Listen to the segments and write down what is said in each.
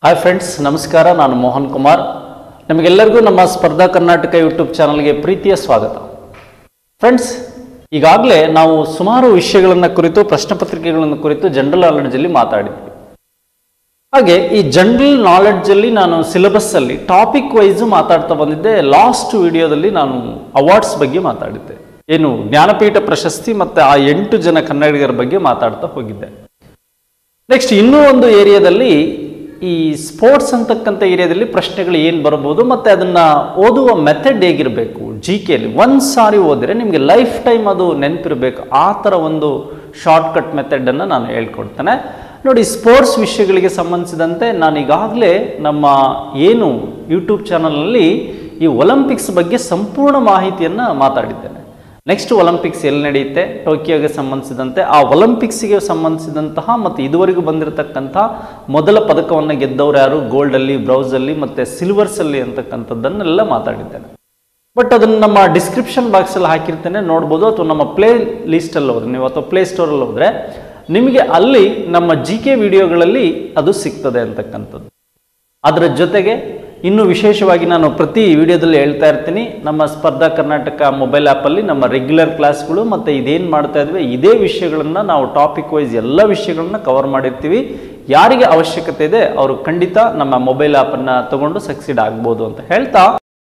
hi friends ನಮಸ್ಕಾರ ನಾನು ಮೋಹನ್ ಕುಮಾರ್ ನಿಮಗೆಲ್ಲರಿಗೂ ನಮ್ಮ ಸ್ಪರ್ಧಾ ಕರ್ನಾಟಕ ಯೂಟ್ಯೂಬ್ ಚಾನಲ್ಗೆ ಪ್ರೀತಿಯ ಸ್ವಾಗತ ಫ್ರೆಂಡ್ಸ್ ಈಗಾಗಲೇ ನಾವು ಸುಮಾರು ವಿಷಯಗಳನ್ನು ಕುರಿತು ಪ್ರಶ್ನೆ ಪತ್ರಿಕೆಗಳನ್ನು ಕುರಿತು ಜನರಲ್ ನಾಲೆಡ್ಜಲ್ಲಿ ಮಾತಾಡಿದ್ವಿ ಹಾಗೆ ಈ ಜನರಲ್ ನಾಲೆಡ್ಜಲ್ಲಿ ನಾನು ಸಿಲೆಬಸ್ಸಲ್ಲಿ ಟಾಪಿಕ್ ವೈಸ್ ಮಾತಾಡ್ತಾ ಬಂದಿದ್ದೆ ಲಾಸ್ಟ್ ವಿಡಿಯೋದಲ್ಲಿ ನಾನು ಅವಾರ್ಡ್ಸ್ ಬಗ್ಗೆ ಮಾತಾಡಿದ್ದೆ ಏನು ಜ್ಞಾನಪೀಠ ಪ್ರಶಸ್ತಿ ಮತ್ತು ಆ ಎಂಟು ಜನ ಕನ್ನಡಿಗರ ಬಗ್ಗೆ ಮಾತಾಡ್ತಾ ಹೋಗಿದ್ದೆ ನೆಕ್ಸ್ಟ್ ಇನ್ನೂ ಒಂದು ಏರಿಯಾದಲ್ಲಿ ಈ ಸ್ಪೋರ್ಟ್ಸ್ ಅಂತಕ್ಕಂಥ ಏರಿಯಾದಲ್ಲಿ ಪ್ರಶ್ನೆಗಳು ಏನು ಬರ್ಬೋದು ಮತ್ತು ಅದನ್ನು ಓದುವ ಮೆಥಡ್ ಹೇಗಿರಬೇಕು ಜಿ ಕೆಲಿ ಒಂದು ಸಾರಿ ಓದಿದ್ರೆ ನಿಮಗೆ ಲೈಫ್ ಟೈಮ್ ಅದು ನೆನಪಿರಬೇಕು ಆ ಥರ ಒಂದು ಶಾರ್ಟ್ಕಟ್ ಮೆಥಡನ್ನು ನಾನು ಹೇಳ್ಕೊಡ್ತೇನೆ ನೋಡಿ ಸ್ಪೋರ್ಟ್ಸ್ ವಿಷಯಗಳಿಗೆ ಸಂಬಂಧಿಸಿದಂತೆ ನಾನು ಈಗಾಗಲೇ ನಮ್ಮ ಏನು ಯೂಟ್ಯೂಬ್ ಚಾನಲ್ನಲ್ಲಿ ಈ ಒಲಿಂಪಿಕ್ಸ್ ಬಗ್ಗೆ ಸಂಪೂರ್ಣ ಮಾಹಿತಿಯನ್ನು ಮಾತಾಡಿದ್ದೇನೆ ನೆಕ್ಸ್ಟ್ ಒಲಿಂಪಿಕ್ಸ್ ಎಲ್ಲಿ ನಡೆಯುತ್ತೆ ಟೋಕಿಯೋಗೆ ಸಂಬಂಧಿಸಿದಂತೆ ಆ ಒಲಿಂಪಿಕ್ಸ್ಗೆ ಸಂಬಂಧಿಸಿದಂತಹ ಮತ್ತು ಇದುವರೆಗೂ ಬಂದಿರತಕ್ಕಂಥ ಮೊದಲ ಪದಕವನ್ನು ಗೆದ್ದವರು ಯಾರು ಗೋಲ್ಡಲ್ಲಿ ಬ್ರೌಸಲ್ಲಿ ಮತ್ತು ಸಿಲ್ವರ್ಸಲ್ಲಿ ಅಂತಕ್ಕಂಥದ್ದನ್ನೆಲ್ಲ ಮಾತಾಡಿದ್ದೇನೆ ಬಟ್ ಅದನ್ನು ನಮ್ಮ ಡಿಸ್ಕ್ರಿಪ್ಷನ್ ಬಾಕ್ಸಲ್ಲಿ ಹಾಕಿರ್ತೇನೆ ನೋಡ್ಬೋದು ಅಥವಾ ನಮ್ಮ ಪ್ಲೇ ಲಿಸ್ಟಲ್ಲಿ ಹೋದ್ರೆ ನೀವು ಅಥವಾ ಪ್ಲೇ ಸ್ಟೋರಲ್ಲಿ ಹೋದರೆ ನಿಮಗೆ ಅಲ್ಲಿ ನಮ್ಮ ಜಿ ಕೆ ವಿಡಿಯೋಗಳಲ್ಲಿ ಅದು ಸಿಗ್ತದೆ ಅಂತಕ್ಕಂಥದ್ದು ಅದರ ಜೊತೆಗೆ ಇನ್ನು ವಿಶೇಷವಾಗಿ ನಾನು ಪ್ರತಿ ವಿಡಿಯೋದಲ್ಲಿ ಹೇಳ್ತಾ ಇರ್ತೀನಿ ನಮ್ಮ ಸ್ಪರ್ಧಾ ಕರ್ನಾಟಕ ಮೊಬೈಲ್ ಆ್ಯಪಲ್ಲಿ ನಮ್ಮ ರೆಗ್ಯುಲರ್ ಕ್ಲಾಸ್ಗಳು ಮತ್ತು ಇದೇನು ಮಾಡ್ತಾ ಇದ್ವಿ ಇದೇ ವಿಷಯಗಳನ್ನು ನಾವು ಟಾಪಿಕ್ ವೈಸ್ ಎಲ್ಲ ವಿಷಯಗಳನ್ನ ಕವರ್ ಮಾಡಿರ್ತೀವಿ ಯಾರಿಗೆ ಅವಶ್ಯಕತೆ ಇದೆ ಅವರು ಖಂಡಿತ ನಮ್ಮ ಮೊಬೈಲ್ ಆ್ಯಪನ್ನು ತಗೊಂಡು ಸಕ್ಸೀಡ್ ಆಗ್ಬೋದು ಅಂತ ಹೇಳ್ತಾ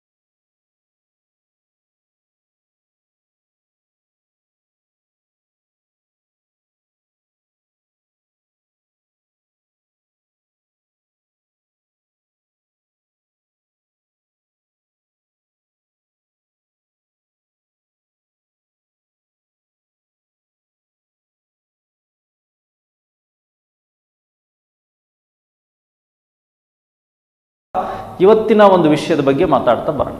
ಇವತ್ತಿನ ಒಂದು ವಿಷಯದ ಬಗ್ಗೆ ಮಾತಾಡ್ತಾ ಬರೋಣ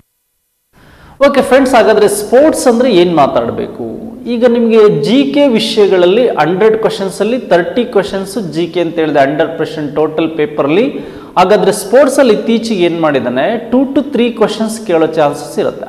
ಓಕೆ ಫ್ರೆಂಡ್ಸ್ ಹಾಗಾದ್ರೆ ಸ್ಪೋರ್ಟ್ಸ್ ಅಂದ್ರೆ ಏನು ಮಾತಾಡಬೇಕು ಈಗ ನಿಮಗೆ ಜಿ ಕೆ ವಿಷಯಗಳಲ್ಲಿ ಹಂಡ್ರೆಡ್ ಕ್ವಶನ್ಸ್ ಅಲ್ಲಿ ತರ್ಟಿ ಕ್ವಶನ್ಸ್ ಜಿ ಕೆ ಅಂತ ಹೇಳಿದೆ ಹಂಡ್ರೆಡ್ ಪರ್ಸೆಂಟ್ ಟೋಟಲ್ ಪೇಪರ್ಲಿ ಹಾಗಾದ್ರೆ ಸ್ಪೋರ್ಟ್ಸ್ ಅಲ್ಲಿ ಇತ್ತೀಚೆಗೆ ಏನು ಮಾಡಿದ್ದಾನೆ ಟೂ ಟು ತ್ರೀ ಕ್ವಶನ್ಸ್ ಕೇಳೋ ಚಾನ್ಸಸ್ ಇರುತ್ತೆ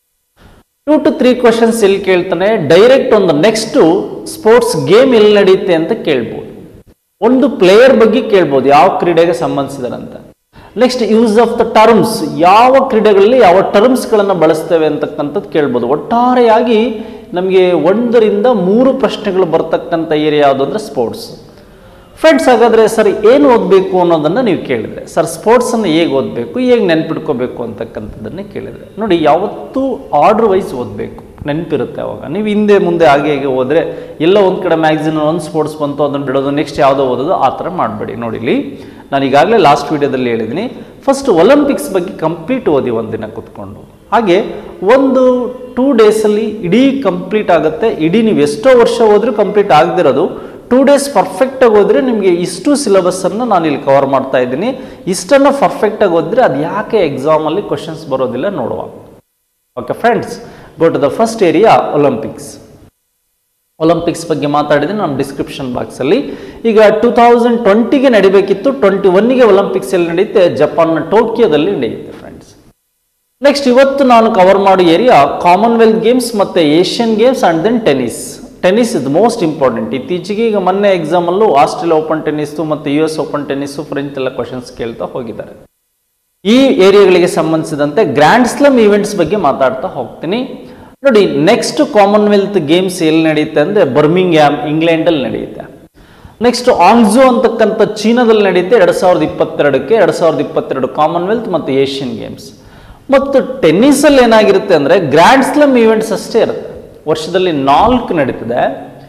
ಟೂ ಟು ತ್ರೀ ಕ್ವಶನ್ಸ್ ಎಲ್ಲಿ ಕೇಳ್ತಾನೆ ಡೈರೆಕ್ಟ್ ಒಂದು ನೆಕ್ಸ್ಟ್ ಸ್ಪೋರ್ಟ್ಸ್ ಗೇಮ್ ಎಲ್ಲಿ ನಡೆಯುತ್ತೆ ಅಂತ ಕೇಳ್ಬೋದು ಒಂದು ಪ್ಲೇಯರ್ ಬಗ್ಗೆ ಕೇಳ್ಬೋದು ಯಾವ ಕ್ರೀಡೆಗೆ ಸಂಬಂಧಿಸಿದಾರಂತ next use of the terms ಯಾವ ಕ್ರೀಡೆಗಳಲ್ಲಿ ಯಾವ ಟರ್ಮ್ಸ್ಗಳನ್ನು ಬಳಸ್ತೇವೆ ಅಂತಕ್ಕಂಥದ್ದು ಕೇಳ್ಬೋದು ಒಟ್ಟಾರೆಯಾಗಿ ನಮಗೆ ಒಂದರಿಂದ ಮೂರು ಪ್ರಶ್ನೆಗಳು ಬರ್ತಕ್ಕಂಥ ಏರಿಯಾ ಯಾವುದು ಅಂದರೆ ಸ್ಪೋರ್ಟ್ಸ್ ಫ್ರೆಂಡ್ಸ್ ಹಾಗಾದರೆ ಸರ್ ಏನು ಓದಬೇಕು ಅನ್ನೋದನ್ನು ನೀವು ಕೇಳಿದ್ರೆ ಸರ್ ಸ್ಪೋರ್ಟ್ಸನ್ನು ಹೇಗೆ ಓದಬೇಕು ಹೇಗೆ ನೆನ್ಪಿಟ್ಕೋಬೇಕು ಅಂತಕ್ಕಂಥದ್ದನ್ನೇ ಕೇಳಿದ್ರೆ ನೋಡಿ ಯಾವತ್ತೂ ಆರ್ಡ್ರ್ ವೈಸ್ ಓದಬೇಕು ನೆನಪಿರುತ್ತೆ ಅವಾಗ ನೀವು ಹಿಂದೆ ಮುಂದೆ ಹಾಗೆ ಹೇಗೆ ಹೋದರೆ ಎಲ್ಲ ಒಂದು ಕಡೆ ಮ್ಯಾಗ್ಝಿನ್ ಒಂದು ಸ್ಪೋರ್ಟ್ಸ್ ಬಂತು ಅದನ್ನು ಬಿಡೋದು ನೆಕ್ಸ್ಟ್ ಯಾವುದೋ ಓದೋದು ಆ ಥರ ಮಾಡಬೇಡಿ ನೋಡಿ ಇಲ್ಲಿ ನಾನು ಈಗಾಗಲೇ ಲಾಸ್ಟ್ ವೀಡಿಯೋದಲ್ಲಿ ಹೇಳಿದ್ದೀನಿ ಫಸ್ಟ್ ಒಲಿಂಪಿಕ್ಸ್ ಬಗ್ಗೆ ಕಂಪ್ಲೀಟ್ ಓದಿ ಒಂದಿನ ಕೂತ್ಕೊಂಡು ಹಾಗೆ ಒಂದು ಟೂ ಡೇಸಲ್ಲಿ ಇಡೀ ಕಂಪ್ಲೀಟ್ ಆಗುತ್ತೆ ಇಡೀ ನೀವು ಎಷ್ಟೋ ವರ್ಷ ಹೋದ್ರೂ ಕಂಪ್ಲೀಟ್ ಆಗದಿರೋದು ಟೂ ಡೇಸ್ ಪರ್ಫೆಕ್ಟಾಗಿ ಹೋದರೆ ನಿಮಗೆ ಇಷ್ಟು ಸಿಲೆಬಸ್ಸನ್ನು ನಾನು ಇಲ್ಲಿ ಕವರ್ ಮಾಡ್ತಾ ಇದ್ದೀನಿ ಇಷ್ಟನ್ನು ಪರ್ಫೆಕ್ಟಾಗಿ ಓದಿದ್ರೆ ಅದು ಯಾಕೆ ಎಕ್ಸಾಮಲ್ಲಿ ಕ್ವಶನ್ಸ್ ಬರೋದಿಲ್ಲ ನೋಡುವ okay friends go to the first area Olympics Olympics ಬಗ್ಗೆ ಮಾತಾಡಿದ್ರೆ ನಮ್ಮ ಡಿಸ್ಕ್ರಿಪ್ಷನ್ ಬಾಕ್ಸಲ್ಲಿ ಈಗ ಟೂ ತೌಸಂಡ್ ಟ್ವೆಂಟಿಗೆ ನಡಿಬೇಕಿತ್ತು ಟ್ವೆಂಟಿ ಒನ್ನಿಗೆ ಒಲಿಂಪಿಕ್ಸ್ ಎಲ್ಲಿ ನಡೆಯುತ್ತೆ ಜಪಾನ್ನ ಟೋಕಿಯೋದಲ್ಲಿ ನಡೆಯುತ್ತೆ ಫ್ರೆಂಡ್ಸ್ ನೆಕ್ಸ್ಟ್ ಇವತ್ತು ನಾನು ಕವರ್ ಮಾಡೋ ಏರಿಯಾ ಕಾಮನ್ವೆಲ್ತ್ ಗೇಮ್ಸ್ ಮತ್ತು Asian Games and then tennis tennis ಇದು ಮೋಸ್ಟ್ ಇಂಪಾರ್ಟೆಂಟ್ ಇತ್ತೀಚೆಗೆ ಈಗ ಮೊನ್ನೆ ಎಕ್ಸಾಮಲ್ಲೂ ಆಸ್ಟ್ರೇಲಿಯಾ ಓಪನ್ ಟೆನ್ನಿಸ್ಸು ಮತ್ತು U S Open tennis French ಎಲ್ಲ ಕ್ವಶನ್ಸ್ ಕೇಳ್ತಾ ಹೋಗಿದ್ದಾರೆ ಈ ಏರಿಯಾಗಳಿಗೆ ಸಂಬಂಧಿಸಿದಂತೆ ಗ್ರ್ಯಾಂಡ್ ಸ್ಲಮ್ ಈವೆಂಟ್ಸ್ ಬಗ್ಗೆ ಮಾತಾಡ್ತಾ ಹೋಗ್ತೀನಿ ನೋಡಿ ನೆಕ್ಸ್ಟ್ ಕಾಮನ್ವೆಲ್ತ್ ಗೇಮ್ಸ್ ಎಲ್ಲಿ ನಡೆಯುತ್ತೆ ಅಂದರೆ ಬರ್ಮಿಂಗ್ಯಾಮ್ ಇಂಗ್ಲೆಂಡಲ್ಲಿ ನಡೆಯುತ್ತೆ ನೆಕ್ಸ್ಟ್ ಆಂಗ್ಜೋ ಅಂತಕ್ಕಂಥ ಚೀನಾದಲ್ಲಿ ನಡೆಯುತ್ತೆ ಎರಡು ಸಾವಿರದ ಇಪ್ಪತ್ತೆರಡಕ್ಕೆ ಎರಡು ಸಾವಿರದ ಇಪ್ಪತ್ತೆರಡು ಕಾಮನ್ವೆಲ್ತ್ ಮತ್ತು ಏಷ್ಯನ್ ಗೇಮ್ಸ್ ಮತ್ತು ಟೆನ್ನಿಸಲ್ಲಿ ಏನಾಗಿರುತ್ತೆ ಅಂದರೆ ಗ್ರ್ಯಾಂಡ್ ಸ್ಲಮ್ ಈವೆಂಟ್ಸ್ ಅಷ್ಟೇ ಇರುತ್ತೆ ವರ್ಷದಲ್ಲಿ ನಾಲ್ಕು ನಡೀತದೆ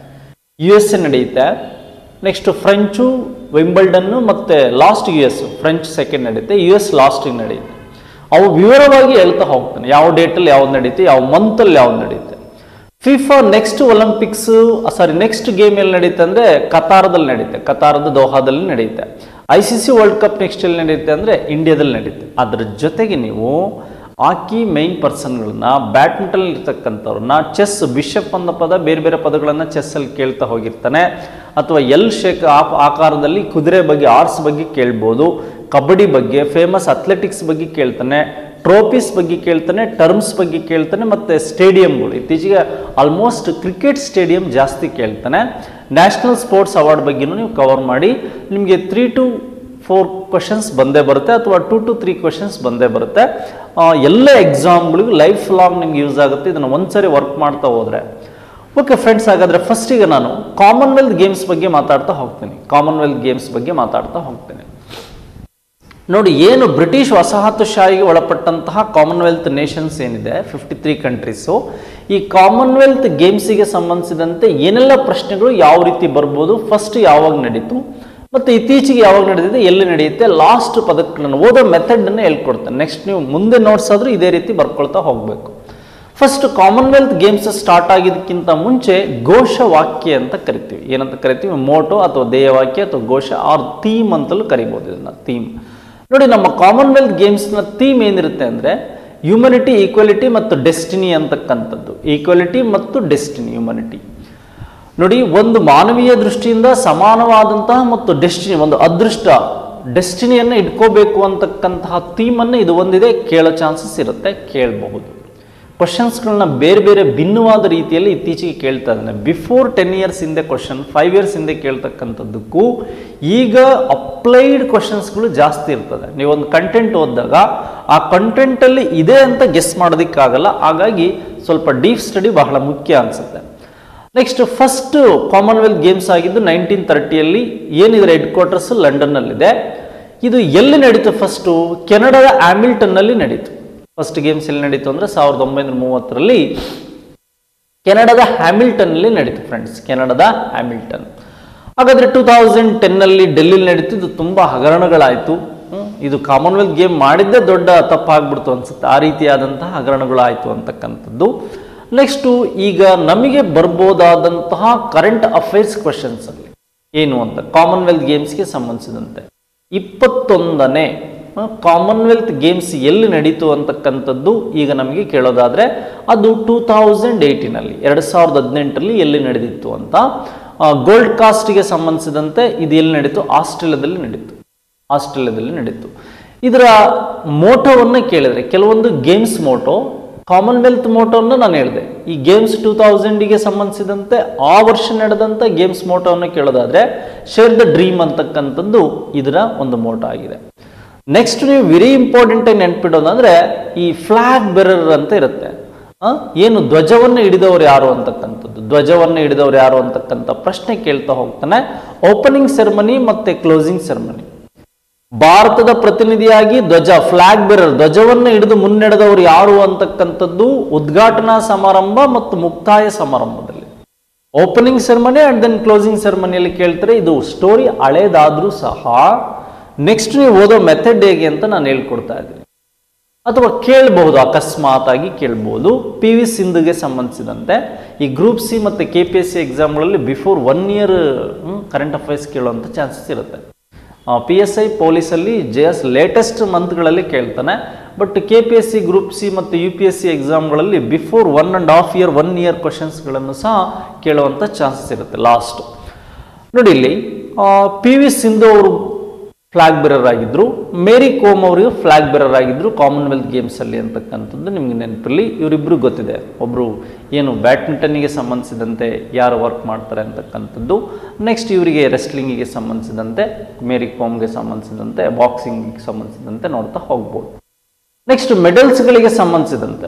ಯು ಎಸ್ ಎ ನಡೆಯುತ್ತೆ ನೆಕ್ಸ್ಟ್ ಫ್ರೆಂಚು ವಿಂಬಲ್ಡನ್ನು ಮತ್ತು last U S French second ನಡೆಯುತ್ತೆ ಯು ಎಸ್ ಲಾಸ್ಟಿಗೆ ನಡೆಯುತ್ತೆ ಅವು ವಿವರವಾಗಿ ಹೇಳ್ತಾ ಹೋಗ್ತಾನೆ ಯಾವ ಡೇಟಲ್ಲಿ ಯಾವ್ದು ನಡೀತೆ ಯಾವ ಮಂತಲ್ಲಿ ಯಾವ್ದು ನಡೆಯುತ್ತೆ FIFA next Olympics sorry next game ಎಲ್ಲಿ ನಡೆಯುತ್ತೆ ಅಂದರೆ ಕತಾರದಲ್ಲಿ ನಡೆಯುತ್ತೆ ಕತಾರದ ದೋಹಾದಲ್ಲಿ ನಡೆಯುತ್ತೆ I C C World Cup next ಎಲ್ಲಿ ನಡೆಯುತ್ತೆ ಅಂದರೆ ಇಂಡಿಯಾದಲ್ಲಿ ನಡೆಯುತ್ತೆ ಅದ್ರ ಜೊತೆಗೆ ನೀವು ಹಾಕಿ ಮೈನ್ ಪರ್ಸನ್ಗಳನ್ನ ಬ್ಯಾಡ್ಮಿಂಟನ್ ಇರ್ತಕ್ಕಂಥವ್ರನ್ನ ಚೆಸ್ ಬಿಷಪ್ ಅನ್ನೋ ಪದ ಬೇರೆ ಬೇರೆ ಪದಗಳನ್ನು ಚೆಸ್ಸಲ್ಲಿ ಕೇಳ್ತಾ ಹೋಗಿರ್ತಾನೆ ಅಥವಾ ಎಲ್ ಶೇಕ್ ಆ ಆಕಾರದಲ್ಲಿ ಕುದುರೆ ಬಗ್ಗೆ ಆರ್ಸ್ ಬಗ್ಗೆ ಕೇಳ್ಬೋದು ಕಬಡ್ಡಿ ಬಗ್ಗೆ ಫೇಮಸ್ ಅಥ್ಲೆಟಿಕ್ಸ್ ಬಗ್ಗೆ ಕೇಳ್ತಾನೆ ಟ್ರೋಫೀಸ್ ಬಗ್ಗೆ ಕೇಳ್ತಾನೆ ಟರ್ಮ್ಸ್ ಬಗ್ಗೆ ಕೇಳ್ತಾನೆ ಮತ್ತು ಸ್ಟೇಡಿಯಂಗಳು ಇತ್ತೀಚೆಗೆ ಆಲ್ಮೋಸ್ಟ್ ಕ್ರಿಕೆಟ್ ಸ್ಟೇಡಿಯಂ ಜಾಸ್ತಿ ಕೇಳ್ತಾನೆ ನ್ಯಾಷನಲ್ ಸ್ಪೋರ್ಟ್ಸ್ ಅವಾರ್ಡ್ ಬಗ್ಗೆನೂ ನೀವು ಕವರ್ ಮಾಡಿ ನಿಮಗೆ ತ್ರೀ ಟು ಫೋರ್ ಕ್ವಶನ್ಸ್ ಬಂದೇ ಬರುತ್ತೆ ಅಥವಾ ಟು ಟು ತ್ರೀ ಕ್ವಶನ್ಸ್ ಬಂದೇ ಬರುತ್ತೆ ಆ, ಎಲ್ಲ ಎಕ್ಸಾಮ್ಗಳಿಗೂ ಲೈಫ್ ಲಾಂಗ್ ನಿಮ್ಗೆ ಯೂಸ್ ಆಗುತ್ತೆ ಇದನ್ನು ಒಂದ್ಸರಿ ವರ್ಕ್ ಮಾಡ್ತಾ ಹೋದರೆ ಓಕೆ ಫ್ರೆಂಡ್ಸ್ ಹಾಗಾದರೆ ಫಸ್ಟಿಗೆ ನಾನು ಕಾಮನ್ವೆಲ್ತ್ ಗೇಮ್ಸ್ ಬಗ್ಗೆ ಮಾತಾಡ್ತಾ ಹೋಗ್ತೀನಿ ಕಾಮನ್ವೆಲ್ತ್ ಗೇಮ್ಸ್ ಬಗ್ಗೆ ಮಾತಾಡ್ತಾ ಹೋಗ್ತೀನಿ ನೋಡಿ ಏನು ಬ್ರಿಟಿಷ್ ವಸಾಹತುಶಾಹಿಗೆ ಒಳಪಟ್ಟಂತಹ ಕಾಮನ್ವೆಲ್ತ್ ನೇಷನ್ಸ್ ಏನಿದೆ ಫಿಫ್ಟಿ ತ್ರೀ ಕಂಟ್ರೀಸು ಈ ಕಾಮನ್ವೆಲ್ತ್ ಗೇಮ್ಸಿಗೆ ಸಂಬಂಧಿಸಿದಂತೆ ಏನೆಲ್ಲ ಪ್ರಶ್ನೆಗಳು ಯಾವ ರೀತಿ ಬರ್ಬೋದು ಫಸ್ಟ್ ಯಾವಾಗ ನಡೀತು ಮತ್ತು ಇತ್ತೀಚೆಗೆ ಯಾವಾಗ ನಡೆದಿದೆ ಎಲ್ಲಿ ನಡೆಯುತ್ತೆ ಲಾಸ್ಟ್ ಪದಕ್ಕೆ ನಾನು ಓದೋ ಮೆಥಡನ್ನು ಹೇಳ್ಕೊಡ್ತೇನೆ ನೆಕ್ಸ್ಟ್ ನೀವು ಮುಂದೆ ನೋಟ್ಸಾದ್ರೂ ಇದೇ ರೀತಿ ಬರ್ಕೊಳ್ತಾ ಹೋಗಬೇಕು ಫಸ್ಟ್ ಕಾಮನ್ವೆಲ್ತ್ ಗೇಮ್ಸ್ ಸ್ಟಾರ್ಟ್ ಆಗಿದ್ದಕ್ಕಿಂತ ಮುಂಚೆ ಘೋಷವಾಕ್ಯ ಅಂತ ಕರಿತೀವಿ ಏನಂತ ಕರಿತೀವಿ ಮೋಟೋ ಅಥವಾ ಧ್ಯೇಯವಾಕ್ಯ ಅಥವಾ ಘೋಷ ಆರ್ ಥೀಮ್ ಅಂತಲೂ ಕರಿಬೋದು ಇದನ್ನ ಥೀಮ್ ನೋಡಿ ನಮ್ಮ ಕಾಮನ್ವೆಲ್ತ್ ಗೇಮ್ಸ್ನ ಥೀಮ್ ಏನಿರುತ್ತೆ ಅಂದರೆ ಹ್ಯೂಮನಿಟಿ ಈಕ್ವಾಲಿಟಿ ಮತ್ತು ಡೆಸ್ಟಿನಿ ಅಂತಕ್ಕಂಥದ್ದು ಈಕ್ವಾಲಿಟಿ ಮತ್ತು ಡೆಸ್ಟಿನಿ ಹ್ಯೂಮನಿಟಿ ನೋಡಿ ಒಂದು ಮಾನವೀಯ ದೃಷ್ಟಿಯಿಂದ ಸಮಾನವಾದಂತಹ ಮತ್ತು ಡೆಸ್ಟಿನಿ ಒಂದು ಅದೃಷ್ಟ ಡೆಸ್ಟಿನಿಯನ್ನು ಇಟ್ಕೋಬೇಕು ಅಂತಕ್ಕಂತಹ ಥೀಮನ್ನು ಇದು ಒಂದಿದೆ ಕೇಳೋ ಚಾನ್ಸಸ್ ಇರುತ್ತೆ ಕೇಳಬಹುದು ಕ್ವಶನ್ಸ್ಗಳನ್ನ ಬೇರೆ ಬೇರೆ ಭಿನ್ನವಾದ ರೀತಿಯಲ್ಲಿ ಇತ್ತೀಚೆಗೆ ಕೇಳ್ತಾ ಇದ್ದಾನೆ ಬಿಫೋರ್ ಟೆನ್ ಇಯರ್ಸ್ ಹಿಂದೆ ಕ್ವಶನ್ ಫೈವ್ ಇಯರ್ಸ್ ಹಿಂದೆ ಕೇಳ್ತಕ್ಕಂಥದ್ದಕ್ಕೂ ಈಗ ಅಪ್ಲೈಡ್ ಕ್ವಶನ್ಸ್ಗಳು ಜಾಸ್ತಿ ಇರ್ತದೆ ನೀವೊಂದು ಕಂಟೆಂಟ್ ಓದಿದಾಗ ಆ ಕಂಟೆಂಟಲ್ಲಿ ಇದೆ ಅಂತ ಗೆಸ್ ಮಾಡೋದಕ್ಕಾಗಲ್ಲ ಹಾಗಾಗಿ ಸ್ವಲ್ಪ ಡೀಪ್ ಸ್ಟಡಿ ಬಹಳ ಮುಖ್ಯ ಅನಿಸುತ್ತೆ ನೆಕ್ಸ್ಟ್ ಫಸ್ಟ್ ಕಾಮನ್ವೆಲ್ತ್ ಗೇಮ್ಸ್ ಆಗಿದ್ದು ನೈನ್ಟೀನ್ ತರ್ಟಿಯಲ್ಲಿ ಏನಿದ್ರೆ ಹೆಡ್ ಕ್ವಾರ್ಟರ್ಸ್ ಲಂಡನ್ನಲ್ಲಿದೆ ಇದು ಎಲ್ಲಿ ನಡೀತು ಫಸ್ಟು ಕೆನಡಾದ ಆಮಿಲ್ಟನ್ನಲ್ಲಿ ನಡೀತು ಫಸ್ಟ್ ಗೇಮ್ಸ್ ಎಲ್ಲಿ ನಡೀತು ಅಂದರೆ ಸಾವಿರದ ಒಂಬೈನೂರ ಮೂವತ್ತರಲ್ಲಿ ಕೆನಡಾದ ಹ್ಯಾಮಿಲ್ಟನ್ನಲ್ಲಿ ನಡೀತು ಫ್ರೆಂಡ್ಸ್ ಕೆನಡಾದ ಹ್ಯಾಮಿಲ್ಟನ್ ಹಾಗಾದರೆ ಟೂ ತೌಸಂಡ್ ಟೆನ್ನಲ್ಲಿ ಡೆಲ್ಲಿಲಿ ನಡೀತು ಇದು ತುಂಬ ಹಗರಣಗಳಾಯಿತು ಹ್ಮ್, ಇದು ಕಾಮನ್ವೆಲ್ತ್ ಗೇಮ್ ಮಾಡಿದ್ದೇ ದೊಡ್ಡ ತಪ್ಪಾಗ್ಬಿಡ್ತು ಅನ್ಸುತ್ತೆ ಆ ರೀತಿಯಾದಂತಹ ಹಗರಣಗಳಾಯಿತು ಅಂತಕ್ಕಂಥದ್ದು ನೆಕ್ಸ್ಟು ಈಗ ನಮಗೆ ಬರ್ಬೋದಾದಂತಹ ಕರೆಂಟ್ ಅಫೇರ್ಸ್ ಕ್ವಶನ್ಸ್ ಅಲ್ಲಿ ಏನು ಅಂತ ಕಾಮನ್ವೆಲ್ತ್ ಗೇಮ್ಸ್ಗೆ ಸಂಬಂಧಿಸಿದಂತೆ ಇಪ್ಪತ್ತೊಂದನೇ ಕಾಮನ್ವೆಲ್ತ್ ಗೇಮ್ಸ್ ಎಲ್ಲಿ ನಡೀತು ಅಂತಕ್ಕಂಥದ್ದು ಈಗ ನಮಗೆ ಕೇಳೋದಾದರೆ ಅದು ಟೂ ತೌಸಂಡ್ ಏಯ್ಟೀನಲ್ಲಿ ಎರಡು ಸಾವಿರದ ಹದಿನೆಂಟರಲ್ಲಿ ಎಲ್ಲಿ ನಡೆದಿತ್ತು ಅಂತ ಗೋಲ್ಡ್ ಕಾಸ್ಟ್ಗೆ ಸಂಬಂಧಿಸಿದಂತೆ ಇದು ಎಲ್ಲಿ ನಡೀತು ಆಸ್ಟ್ರೇಲಿಯಾದಲ್ಲಿ ನಡೀತು ಆಸ್ಟ್ರೇಲಿಯಾದಲ್ಲಿ ನಡೀತು ಇದರ ಮೋಟೋವನ್ನು ಕೇಳಿದರೆ ಕೆಲವೊಂದು ಗೇಮ್ಸ್ ಮೋಟೋ ಕಾಮನ್ವೆಲ್ತ್ ಮೋಟೋವನ್ನು ನಾನು ಹೇಳಿದೆ ಈ ಗೇಮ್ಸ್ ಟೂ ತೌಸಂಡಿಗೆ ಸಂಬಂಧಿಸಿದಂತೆ ಆ ವರ್ಷ ನಡೆದಂಥ ಗೇಮ್ಸ್ ಮೋಟೋವನ್ನು ಕೇಳೋದಾದರೆ ಶೇರ್ ದ ಡ್ರೀಮ್ ಅಂತಕ್ಕಂಥದ್ದು ಇದರ ಒಂದು ಮೋಟೋ ಆಗಿದೆ ನೆಕ್ಸ್ಟ್ ನೀವು ವೆರಿ ಇಂಪಾರ್ಟೆಂಟ್ ಆಗಿ ನೆನ್ಪಿಡೋದಂದ್ರೆ ಈ ಫ್ಲಾಗ್ ಬೆರರ್ ಅಂತ ಇರುತ್ತೆ ಆ, ಏನು ಧ್ವಜವನ್ನು ಹಿಡಿದವರು ಯಾರು ಅಂತಕ್ಕಂಥದ್ದು ಧ್ವಜವನ್ನು ಹಿಡಿದವರು ಯಾರು ಅಂತಕ್ಕಂಥ ಪ್ರಶ್ನೆ ಕೇಳ್ತಾ ಹೋಗ್ತಾನೆ ಓಪನಿಂಗ್ ಸೆರೆಮನಿ ಮತ್ತೆ ಕ್ಲೋಸಿಂಗ್ ಸೆರೆಮನಿ ಭಾರತದ ಪ್ರತಿನಿಧಿಯಾಗಿ ಧ್ವಜ ಫ್ಲಾಗ್ ಬೆರರ್ ಧ್ವಜವನ್ನು ಹಿಡಿದು ಮುನ್ನಡೆದವರು ಯಾರು ಅಂತಕ್ಕಂಥದ್ದು ಉದ್ಘಾಟನಾ ಸಮಾರಂಭ ಮತ್ತು ಮುಕ್ತಾಯ ಸಮಾರಂಭದಲ್ಲಿ opening ceremony and then closing ಸೆರೆಮನಿಯಲ್ಲಿ ಕೇಳ್ತಾರೆ ಇದು ಸ್ಟೋರಿ ಹಳೇದಾದ್ರೂ ಸಹ ನೆಕ್ಸ್ಟ್ ನೀವು ಓದೋ ಮೆಥಡ್ ಹೇಗೆ ಅಂತ ನಾನು ಹೇಳ್ಕೊಡ್ತಾ ಇದ್ದೀನಿ ಅಥವಾ ಕೇಳಬಹುದು ಅಕಸ್ಮಾತ್ ಆಗಿ ಕೇಳ್ಬೋದು ಪಿ ವಿ ಸಿಂಧುಗೆ ಸಂಬಂಧಿಸಿದಂತೆ ಈ ಗ್ರೂಪ್ ಸಿ ಮತ್ತು ಕೆ ಪಿ ಎಸ್ ಸಿ ಎಕ್ಸಾಮ್ಗಳಲ್ಲಿ before one year current affairs ಕೇಳುವಂಥ ಚಾನ್ಸಸ್ ಇರುತ್ತೆ ಪಿ ಎಸ್ ಐ ಪೊಲೀಸಲ್ಲಿ ಜೆ ಎಸ್ ಲೇಟೆಸ್ಟ್ ಮಂತ್ಗಳಲ್ಲಿ ಕೇಳ್ತಾನೆ but K P S C group C ಮತ್ತು ಯು ಪಿ ಎಸ್ ಸಿ ಎಕ್ಸಾಮ್ಗಳಲ್ಲಿ before one and half year one year ಕ್ವಶನ್ಸ್ಗಳನ್ನು ಸಹ ಕೇಳುವಂಥ ಚಾನ್ಸಸ್ ಇರುತ್ತೆ ಲಾಸ್ಟ್ ನೋಡಿ ಇಲ್ಲಿ ಪಿ ವಿ ಸಿಂಧು ಅವರು ಫ್ಲಾಗ್ ಬೆರರ್ ಆಗಿದ್ರು ಮೇರಿ ಕೋಮ್ ಅವರಿಗೆ ಫ್ಲಾಗ್ ಬೆರರ್ ಆಗಿದ್ರು ಕಾಮನ್ವೆಲ್ತ್ ಗೇಮ್ಸ್ ಅಲ್ಲಿ ಅಂತಕ್ಕಂಥದ್ದು ನಿಮ್ಗೆ ನೆನಪಿರಲಿ ಇವರಿಬ್ರು ಗೊತ್ತಿದೆ ಒಬ್ರು ಏನು ಬ್ಯಾಡ್ಮಿಂಟನ್ನಿಗೆ ಸಂಬಂಧಿಸಿದಂತೆ ಯಾರು ವರ್ಕ್ ಮಾಡ್ತಾರೆ ಅಂತಕ್ಕಂಥದ್ದು ನೆಕ್ಸ್ಟ್ ಇವರಿಗೆ ರೆಸ್ಲಿಂಗಿಗೆ ಸಂಬಂಧಿಸಿದಂತೆ ಮೇರಿ ಕೋಮ್ಗೆ ಸಂಬಂಧಿಸಿದಂತೆ ಬಾಕ್ಸಿಂಗಿಗೆ ಸಂಬಂಧಿಸಿದಂತೆ ನೋಡ್ತಾ ಹೋಗ್ಬೋದು ನೆಕ್ಸ್ಟ್ ಮೆಡಲ್ಸ್ಗಳಿಗೆ ಸಂಬಂಧಿಸಿದಂತೆ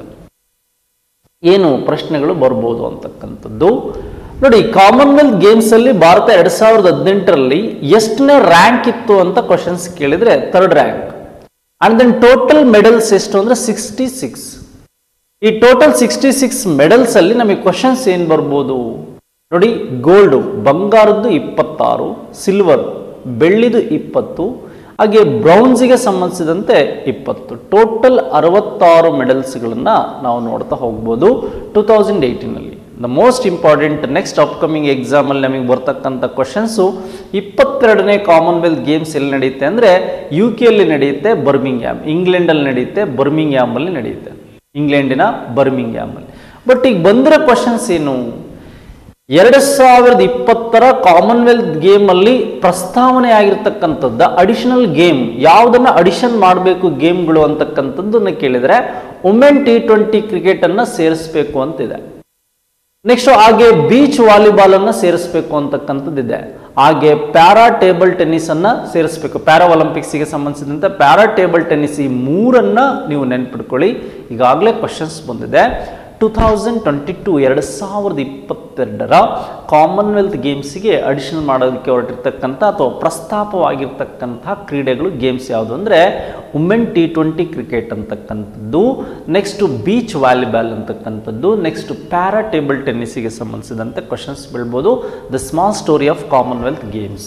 ಏನು ಪ್ರಶ್ನೆಗಳು ಬರ್ಬೋದು ಅಂತಕ್ಕಂಥದ್ದು ನೋಡಿ ಕಾಮನ್ವೆಲ್ತ್ ಗೇಮ್ಸ್ ಅಲ್ಲಿ ಭಾರತ ಎರಡ್ ಸಾವಿರದ ಹದಿನೆಂಟರಲ್ಲಿ ಎಷ್ಟನೇ ರ್ಯಾಂಕ್ ಇತ್ತು ಅಂತ ಕ್ವಶನ್ಸ್ ಕೇಳಿದ್ರೆ third rank and then total medals ಎಷ್ಟು ಅಂದ್ರೆ ಸಿಕ್ಸ್ಟಿ ಸಿಕ್ಸ್ ಈ ಟೋಟಲ್ ಸಿಕ್ಸ್ಟಿ ಸಿಕ್ಸ್ ಮೆಡಲ್ಸ್ ಅಲ್ಲಿ ನಮಗೆ ಕ್ವಶನ್ಸ್ ಏನು ಬರ್ಬೋದು ನೋಡಿ ಗೋಲ್ಡು ಬಂಗಾರದ್ದು ಇಪ್ಪತ್ತಾರು ಸಿಲ್ವರ್ ಬೆಳ್ಳಿದು ಇಪ್ಪತ್ತು ಹಾಗೆ ಬ್ರೌನ್ಸಿಗೆ ಸಂಬಂಧಿಸಿದಂತೆ ಇಪ್ಪತ್ತು ಟೋಟಲ್ ಅರವತ್ತಾರು ಮೆಡಲ್ಸ್ಗಳನ್ನು ನಾವು ನೋಡ್ತಾ ಹೋಗ್ಬೋದು ಟೂ ತೌಸಂಡ್ ಏಯ್ಟೀನಲ್ಲಿ the most important next upcoming ಎಕ್ಸಾಮಲ್ಲಿ ನಮಗೆ ಬರ್ತಕ್ಕಂಥ ಕ್ವಶನ್ಸು ಇಪ್ಪತ್ತೆರಡನೇ ಕಾಮನ್ವೆಲ್ತ್ ಗೇಮ್ಸ್ ಎಲ್ಲಿ ನಡೆಯುತ್ತೆ ಅಂದರೆ ಯು ಕೆಯಲ್ಲಿ ನಡೆಯುತ್ತೆ ಬರ್ಮಿಂಗ್ಯಾಮ್ ಇಂಗ್ಲೆಂಡಲ್ಲಿ ನಡೆಯುತ್ತೆ ಬರ್ಮಿಂಗ್ಯಾಮಲ್ಲಿ ನಡೆಯುತ್ತೆ ಇಂಗ್ಲೆಂಡಿನ ಬರ್ಮಿಂಗ್ಯಾಮಲ್ಲಿ ಬಟ್ ಈಗ ಬಂದಿರೋ ಕ್ವಶನ್ಸ್ ಏನು ಎರಡು ಸಾವಿರದ ಇಪ್ಪತ್ತರ ಕಾಮನ್ವೆಲ್ತ್ ಗೇಮ್ ಅಲ್ಲಿ ಪ್ರಸ್ತಾವನೆ ಆಗಿರ್ತಕ್ಕಂಥದ್ದು ಅಡಿಷನಲ್ ಗೇಮ್ ಯಾವುದನ್ನ ಅಡಿಷನ್ ಮಾಡಬೇಕು ಗೇಮ್ಗಳು ಅಂತಕ್ಕಂಥದ್ದನ್ನ ಕೇಳಿದ್ರೆ ವುಮೆನ್ ಟಿ ಟ್ವೆಂಟಿ ಕ್ರಿಕೆಟ್ ಅನ್ನ ಸೇರಿಸಬೇಕು ಅಂತಿದೆ ನೆಕ್ಸ್ಟ್ ಹಾಗೆ ಬೀಚ್ ವಾಲಿಬಾಲ್ ಅನ್ನ ಸೇರಿಸಬೇಕು ಅಂತಕ್ಕಂಥದ್ದಿದೆ ಹಾಗೆ ಪ್ಯಾರಾ ಟೇಬಲ್ ಟೆನ್ನಿಸ್ ಅನ್ನ ಸೇರಿಸಬೇಕು ಪ್ಯಾರಾ ಒಲಿಂಪಿಕ್ಸ್ಗೆ ಸಂಬಂಧಿಸಿದಂತೆ ಪ್ಯಾರಾ ಟೇಬಲ್ ಟೆನ್ನಿಸ್ ಈ ಮೂರನ್ನ ನೀವು ನೆನ್ಪಿಟ್ಕೊಳ್ಳಿ ಈಗಾಗಲೇ ಕ್ವಶನ್ಸ್ ಬಂದಿದೆ ಟೂ ಥೌಸಂಡ್ ಟ್ವೆಂಟಿ ಟು ಎರಡು ಸಾವಿರದ ಇಪ್ಪತ್ತೆರಡರ ಕಾಮನ್ವೆಲ್ತ್ ಗೇಮ್ಸಿಗೆ ಅಡಿಷನಲ್ ಮಾಡೋದಕ್ಕೆ ಹೊರಟಿರ್ತಕ್ಕಂಥ ಅಥವಾ ಪ್ರಸ್ತಾಪವಾಗಿರ್ತಕ್ಕಂಥ ಕ್ರೀಡೆಗಳು ಗೇಮ್ಸ್ ಯಾವುದು ಅಂದರೆ ವುಮೆನ್ ಟಿ ಟ್ವೆಂಟಿ ಕ್ರಿಕೆಟ್ ಅಂತಕ್ಕಂಥದ್ದು ನೆಕ್ಸ್ಟ್ ಬೀಚ್ ವಾಲಿಬಾಲ್ ಅಂತಕ್ಕಂಥದ್ದು ನೆಕ್ಸ್ಟ್ ಪ್ಯಾರಾ ಟೇಬಲ್ ಟೆನ್ನಿಸಿಗೆ ಸಂಬಂಧಿಸಿದಂತೆ ಕ್ವಶನ್ಸ್ ಬೀಳ್ಬೋದು the small story of Commonwealth Games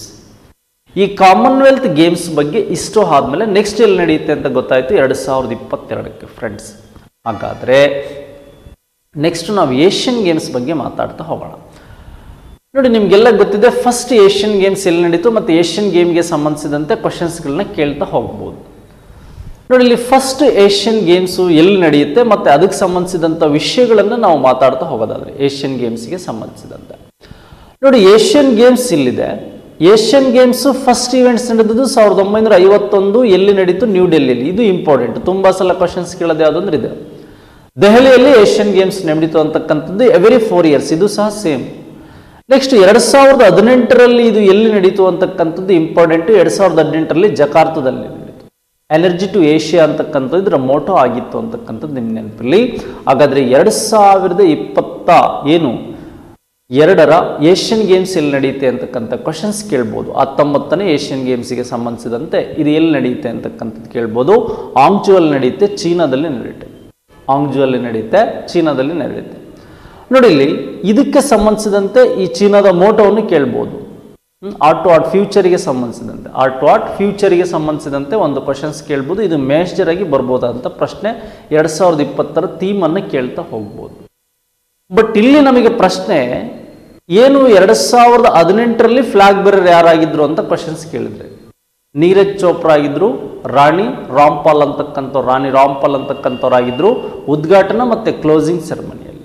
ಈ ಕಾಮನ್ವೆಲ್ತ್ ಗೇಮ್ಸ್ ಬಗ್ಗೆ ಇಷ್ಟು ಆದಮೇಲೆ ನೆಕ್ಸ್ಟ್ ಎಲ್ಲಿ ನಡೆಯುತ್ತೆ ಅಂತ ಗೊತ್ತಾಯಿತು ಎರಡು ಸಾವಿರದ ಇಪ್ಪತ್ತೆರಡಕ್ಕೆ ಫ್ರೆಂಡ್ಸ್ ಹಾಗಾದರೆ ನೆಕ್ಸ್ಟ್ ನಾವು ಏಷ್ಯನ್ ಗೇಮ್ಸ್ ಬಗ್ಗೆ ಮಾತಾಡ್ತಾ ಹೋಗೋಣ ನೋಡಿ ನಿಮಗೆಲ್ಲ ಗೊತ್ತಿದೆ ಫಸ್ಟ್ ಏಷ್ಯನ್ ಗೇಮ್ಸ್ ಎಲ್ಲಿ ನಡೀತು ಮತ್ತು ಏಷ್ಯನ್ ಗೇಮ್ಗೆ ಸಂಬಂಧಿಸಿದಂತೆ ಕ್ವಶನ್ಸ್ಗಳನ್ನ ಕೇಳ್ತಾ ಹೋಗ್ಬೋದು ನೋಡಿ ಇಲ್ಲಿ ಫಸ್ಟ್ ಏಷ್ಯನ್ ಗೇಮ್ಸು ಎಲ್ಲಿ ನಡೆಯುತ್ತೆ ಮತ್ತು ಅದಕ್ಕೆ ಸಂಬಂಧಿಸಿದಂಥ ವಿಷಯಗಳನ್ನು ನಾವು ಮಾತಾಡ್ತಾ ಹೋಗೋದಾದ್ರೆ ಏಷ್ಯನ್ ಗೇಮ್ಸ್ಗೆ ಸಂಬಂಧಿಸಿದಂತೆ ನೋಡಿ ಏಷ್ಯನ್ ಗೇಮ್ಸ್ ಇಲ್ಲಿದೆ ಏಷ್ಯನ್ ಗೇಮ್ಸ್ ಫಸ್ಟ್ ಇವೆಂಟ್ಸ್ ನಡೆದಿದ್ದು ಸಾವಿರದ ಒಂಬೈನೂರ ಐವತ್ತೊಂದು ಎಲ್ಲಿ ನಡೀತು ನ್ಯೂ ಡೆಲ್ಲಿಯಲ್ಲಿ ಇದು ಇಂಪಾರ್ಟೆಂಟ್ ತುಂಬ ಸಲ ಕ್ವಶನ್ಸ್ ಕೇಳೋದು ಯಾವುದಂದ್ರೆ ಇದೆ ದೆಹಲಿಯಲ್ಲಿ ಏಷ್ಯನ್ ಗೇಮ್ಸ್ ನಡೀತು ಅಂತಕ್ಕಂಥದ್ದು ಎವ್ರಿ ಫೋರ್ ಇಯರ್ಸ್ ಇದು ಸಹ ಸೇಮ್ ನೆಕ್ಸ್ಟ್ ಎರಡು ಸಾವಿರದ ಹದಿನೆಂಟರಲ್ಲಿ ಇದು ಎಲ್ಲಿ ನಡೀತು ಅಂತಕ್ಕಂಥದ್ದು ಇಂಪಾರ್ಟೆಂಟ್ ಎರಡು ಸಾವಿರದ ಹದಿನೆಂಟರಲ್ಲಿ ಜಕಾರ್ತದಲ್ಲಿ ನಡೀತು ಎನರ್ಜಿ ಟು ಏಷ್ಯಾ ಅಂತಕ್ಕಂಥದ್ದು ಇದರ ಮೋಟೋ ಆಗಿತ್ತು ಅಂತಕ್ಕಂಥದ್ದು ನಿಮ್ಮ ನೆನಪಲ್ಲಿ ಹಾಗಾದರೆ ಎರಡು ಸಾವಿರದ ಇಪ್ಪತ್ತ ಏನು ಎರಡರ ಏಷ್ಯನ್ ಗೇಮ್ಸ್ ಎಲ್ಲಿ ನಡೆಯುತ್ತೆ ಅಂತಕ್ಕಂಥ ಕ್ವಶನ್ಸ್ ಕೇಳ್ಬೋದು ಹತ್ತೊಂಬತ್ತನೇ ಏಷ್ಯನ್ ಗೇಮ್ಸ್ಗೆ ಸಂಬಂಧಿಸಿದಂತೆ ಇದು ಎಲ್ಲಿ ನಡೆಯುತ್ತೆ ಅಂತಕ್ಕಂಥದ್ದು ಕೇಳ್ಬೋದು ಆಂಗ್ಜು ಅಲ್ಲಿ ನಡೆಯುತ್ತೆ ಚೀನಾದಲ್ಲಿ ನಡೆಯುತ್ತೆ ಆಂಗ್ಜು ಅಲ್ಲಿ ನಡೆಯುತ್ತೆ ಚೀನಾದಲ್ಲಿ ನಡೆಯುತ್ತೆ ನೋಡಿ ಇಲ್ಲಿ ಇದಕ್ಕೆ ಸಂಬಂಧಿಸಿದಂತೆ ಈ ಚೀನಾದ ಮೋಟೋವನ್ನು ಕೇಳ್ಬೋದು ಆರ್ಟ್ ಟು ಆರ್ಟ್ ಫ್ಯೂಚರಿಗೆ ಸಂಬಂಧಿಸಿದಂತೆ ಆರ್ಟ್ ಟು ಆರ್ಟ್ ಫ್ಯೂಚರಿಗೆ ಸಂಬಂಧಿಸಿದಂತೆ ಒಂದು ಕ್ವಶನ್ಸ್ ಕೇಳ್ಬೋದು ಇದು ಮೇಜರ್ ಆಗಿ ಬರ್ಬೋದಂತ ಪ್ರಶ್ನೆ ಎರಡು ಸಾವಿರದ ಇಪ್ಪತ್ತರ ಥೀಮನ್ನು ಕೇಳ್ತಾ ಹೋಗ್ಬೋದು ಬಟ್ ಇಲ್ಲಿ ನಮಗೆ ಪ್ರಶ್ನೆ ಏನು ಎರಡು ಸಾವಿರದ ಹದಿನೆಂಟರಲ್ಲಿ ಫ್ಲಾಗ್ ಬೇರರ್ ಯಾರಾಗಿದ್ರು ಅಂತ ಕ್ವಶನ್ಸ್ ಕೇಳಿದ್ರೆ ನೀರಜ್ ಚೋಪ್ರಾ ಆಗಿದ್ರು ರಾಣಿ ರಾಮ್ಪಾಲ್ ಅಂತಕ್ಕಂಥ ರಾಣಿ ರಾಮ್ಪಾಲ್ ಅಂತಕ್ಕಂಥವ್ರಾಗಿದ್ರು ಉದ್ಘಾಟನಾ ಮತ್ತೆ ಕ್ಲೋಸಿಂಗ್ ಸೆರೆಮನಿಯಲ್ಲಿ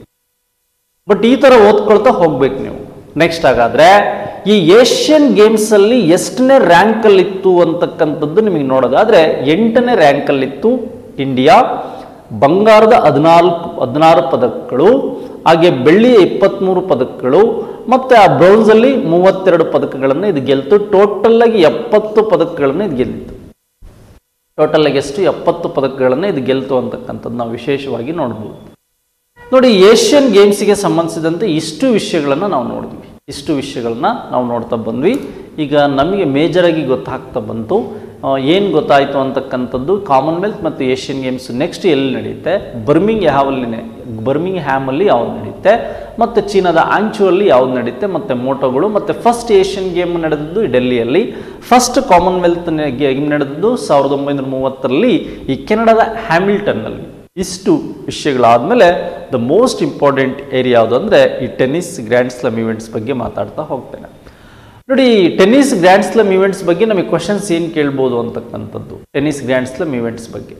ಬಟ್ ಈ ತರ ಓದ್ಕೊಳ್ತಾ ಹೋಗ್ಬೇಕು ನೀವು ನೆಕ್ಸ್ಟ್ ಹಾಗಾದ್ರೆ ಈ ಏಷ್ಯನ್ ಗೇಮ್ಸ್ ಅಲ್ಲಿ ಎಷ್ಟನೇ ರ್ಯಾಂಕ್ ಅಲ್ಲಿ ಇತ್ತು ಅಂತಕ್ಕಂಥದ್ದು ನಿಮಗೆ ನೋಡೋದಾದ್ರೆ ಎಂಟನೇ ರ್ಯಾಂಕ್ ಅಲ್ಲಿ ಇತ್ತು ಇಂಡಿಯಾ ಬಂಗಾರದ ಹದಿನಾಲ್ಕು ಹದಿನಾರು ಪದಕಗಳು ಹಾಗೆ ಬೆಳ್ಳಿಯ ಇಪ್ಪತ್ತ್ಮೂರು ಪದಕಗಳು ಮತ್ತೆ ಆ ಬ್ರೌನ್ಸ್ ಅಲ್ಲಿ ಮೂವತ್ತೆರಡು ಪದಕಗಳನ್ನು ಇದು ಗೆಲ್ತು ಟೋಟಲ್ ಆಗಿ ಎಪ್ಪತ್ತು ಪದಕಗಳನ್ನು ಇದು ಗೆಲ್ಲಿತು ಟೋಟಲ್ ಆಗಿ ಎಷ್ಟು ಎಪ್ಪತ್ತು ಪದಕಗಳನ್ನು ಇದು ಗೆಲ್ತು ಅಂತಕ್ಕಂಥದ್ದು ನಾವು ವಿಶೇಷವಾಗಿ ನೋಡ್ಬೋದು ನೋಡಿ ಏಷ್ಯನ್ ಗೇಮ್ಸ್ಗೆ ಸಂಬಂಧಿಸಿದಂತೆ ಇಷ್ಟು ವಿಷಯಗಳನ್ನು ನಾವು ನೋಡಿದ್ವಿ ಇಷ್ಟು ವಿಷಯಗಳನ್ನ ನಾವು ನೋಡ್ತಾ ಬಂದ್ವಿ ಈಗ ನಮಗೆ ಮೇಜರಾಗಿ ಗೊತ್ತಾಗ್ತಾ ಬಂತು ಏನು ಗೊತ್ತಾಯಿತು ಅಂತಕ್ಕಂಥದ್ದು ಕಾಮನ್ವೆಲ್ತ್ ಮತ್ತು ಏಷ್ಯನ್ ಗೇಮ್ಸ್ ನೆಕ್ಸ್ಟ್ ಎಲ್ಲಿ ನಡೆಯುತ್ತೆ ಬರ್ಮಿಂಗ್ ಯಾವಲ್ಲಿ ಬರ್ಮಿಂಗ್ ಹ್ಯಾಮಲ್ಲಿ ಯಾವ್ದು ನಡೆಯುತ್ತೆ ಮತ್ತು ಚೀನಾದ ಆಂಚುವಲ್ಲಿ ಯಾವ್ದು ನಡೆಯುತ್ತೆ ಮತ್ತು ಮೋಟೋಗಳು ಮತ್ತು ಫಸ್ಟ್ ಏಷ್ಯನ್ ಗೇಮ್ ನಡೆದದ್ದು ಡೆಲ್ಲಿಯಲ್ಲಿ ಫಸ್ಟ್ ಕಾಮನ್ವೆಲ್ತ್ ಗೇಮ್ ನಡೆದದ್ದು ಸಾವಿರದ ಒಂಬೈನೂರ ಮೂವತ್ತರಲ್ಲಿ ಈ ಕೆನಡಾದ ಹ್ಯಾಮಿಲ್ಟನ್ನಲ್ಲಿ ಇಷ್ಟು ವಿಷಯಗಳಾದಮೇಲೆ ದ ಮೋಸ್ಟ್ ಇಂಪಾರ್ಟೆಂಟ್ ಏರಿಯಾ ಯಾವುದು ಅಂದರೆ ಈ ಟೆನ್ನಿಸ್ ಗ್ರ್ಯಾಂಡ್ ಸ್ಲಮ್ ಇವೆಂಟ್ಸ್ ಬಗ್ಗೆ ಮಾತಾಡ್ತಾ ಹೋಗ್ತೇನೆ ನೋಡಿ ಟೆನ್ನಿಸ್ ಗ್ರ್ಯಾಂಡ್ ಸ್ಲಮ್ ಇವೆಂಟ್ಸ್ ಬಗ್ಗೆ ನಮಗೆ ಕ್ವಶನ್ಸ್ ಏನು ಕೇಳ್ಬೋದು ಅಂತಕ್ಕಂಥದ್ದು ಟೆನ್ನಿಸ್ ಗ್ರ್ಯಾಂಡ್ ಸ್ಲಮ್ ಇವೆಂಟ್ಸ್ ಬಗ್ಗೆ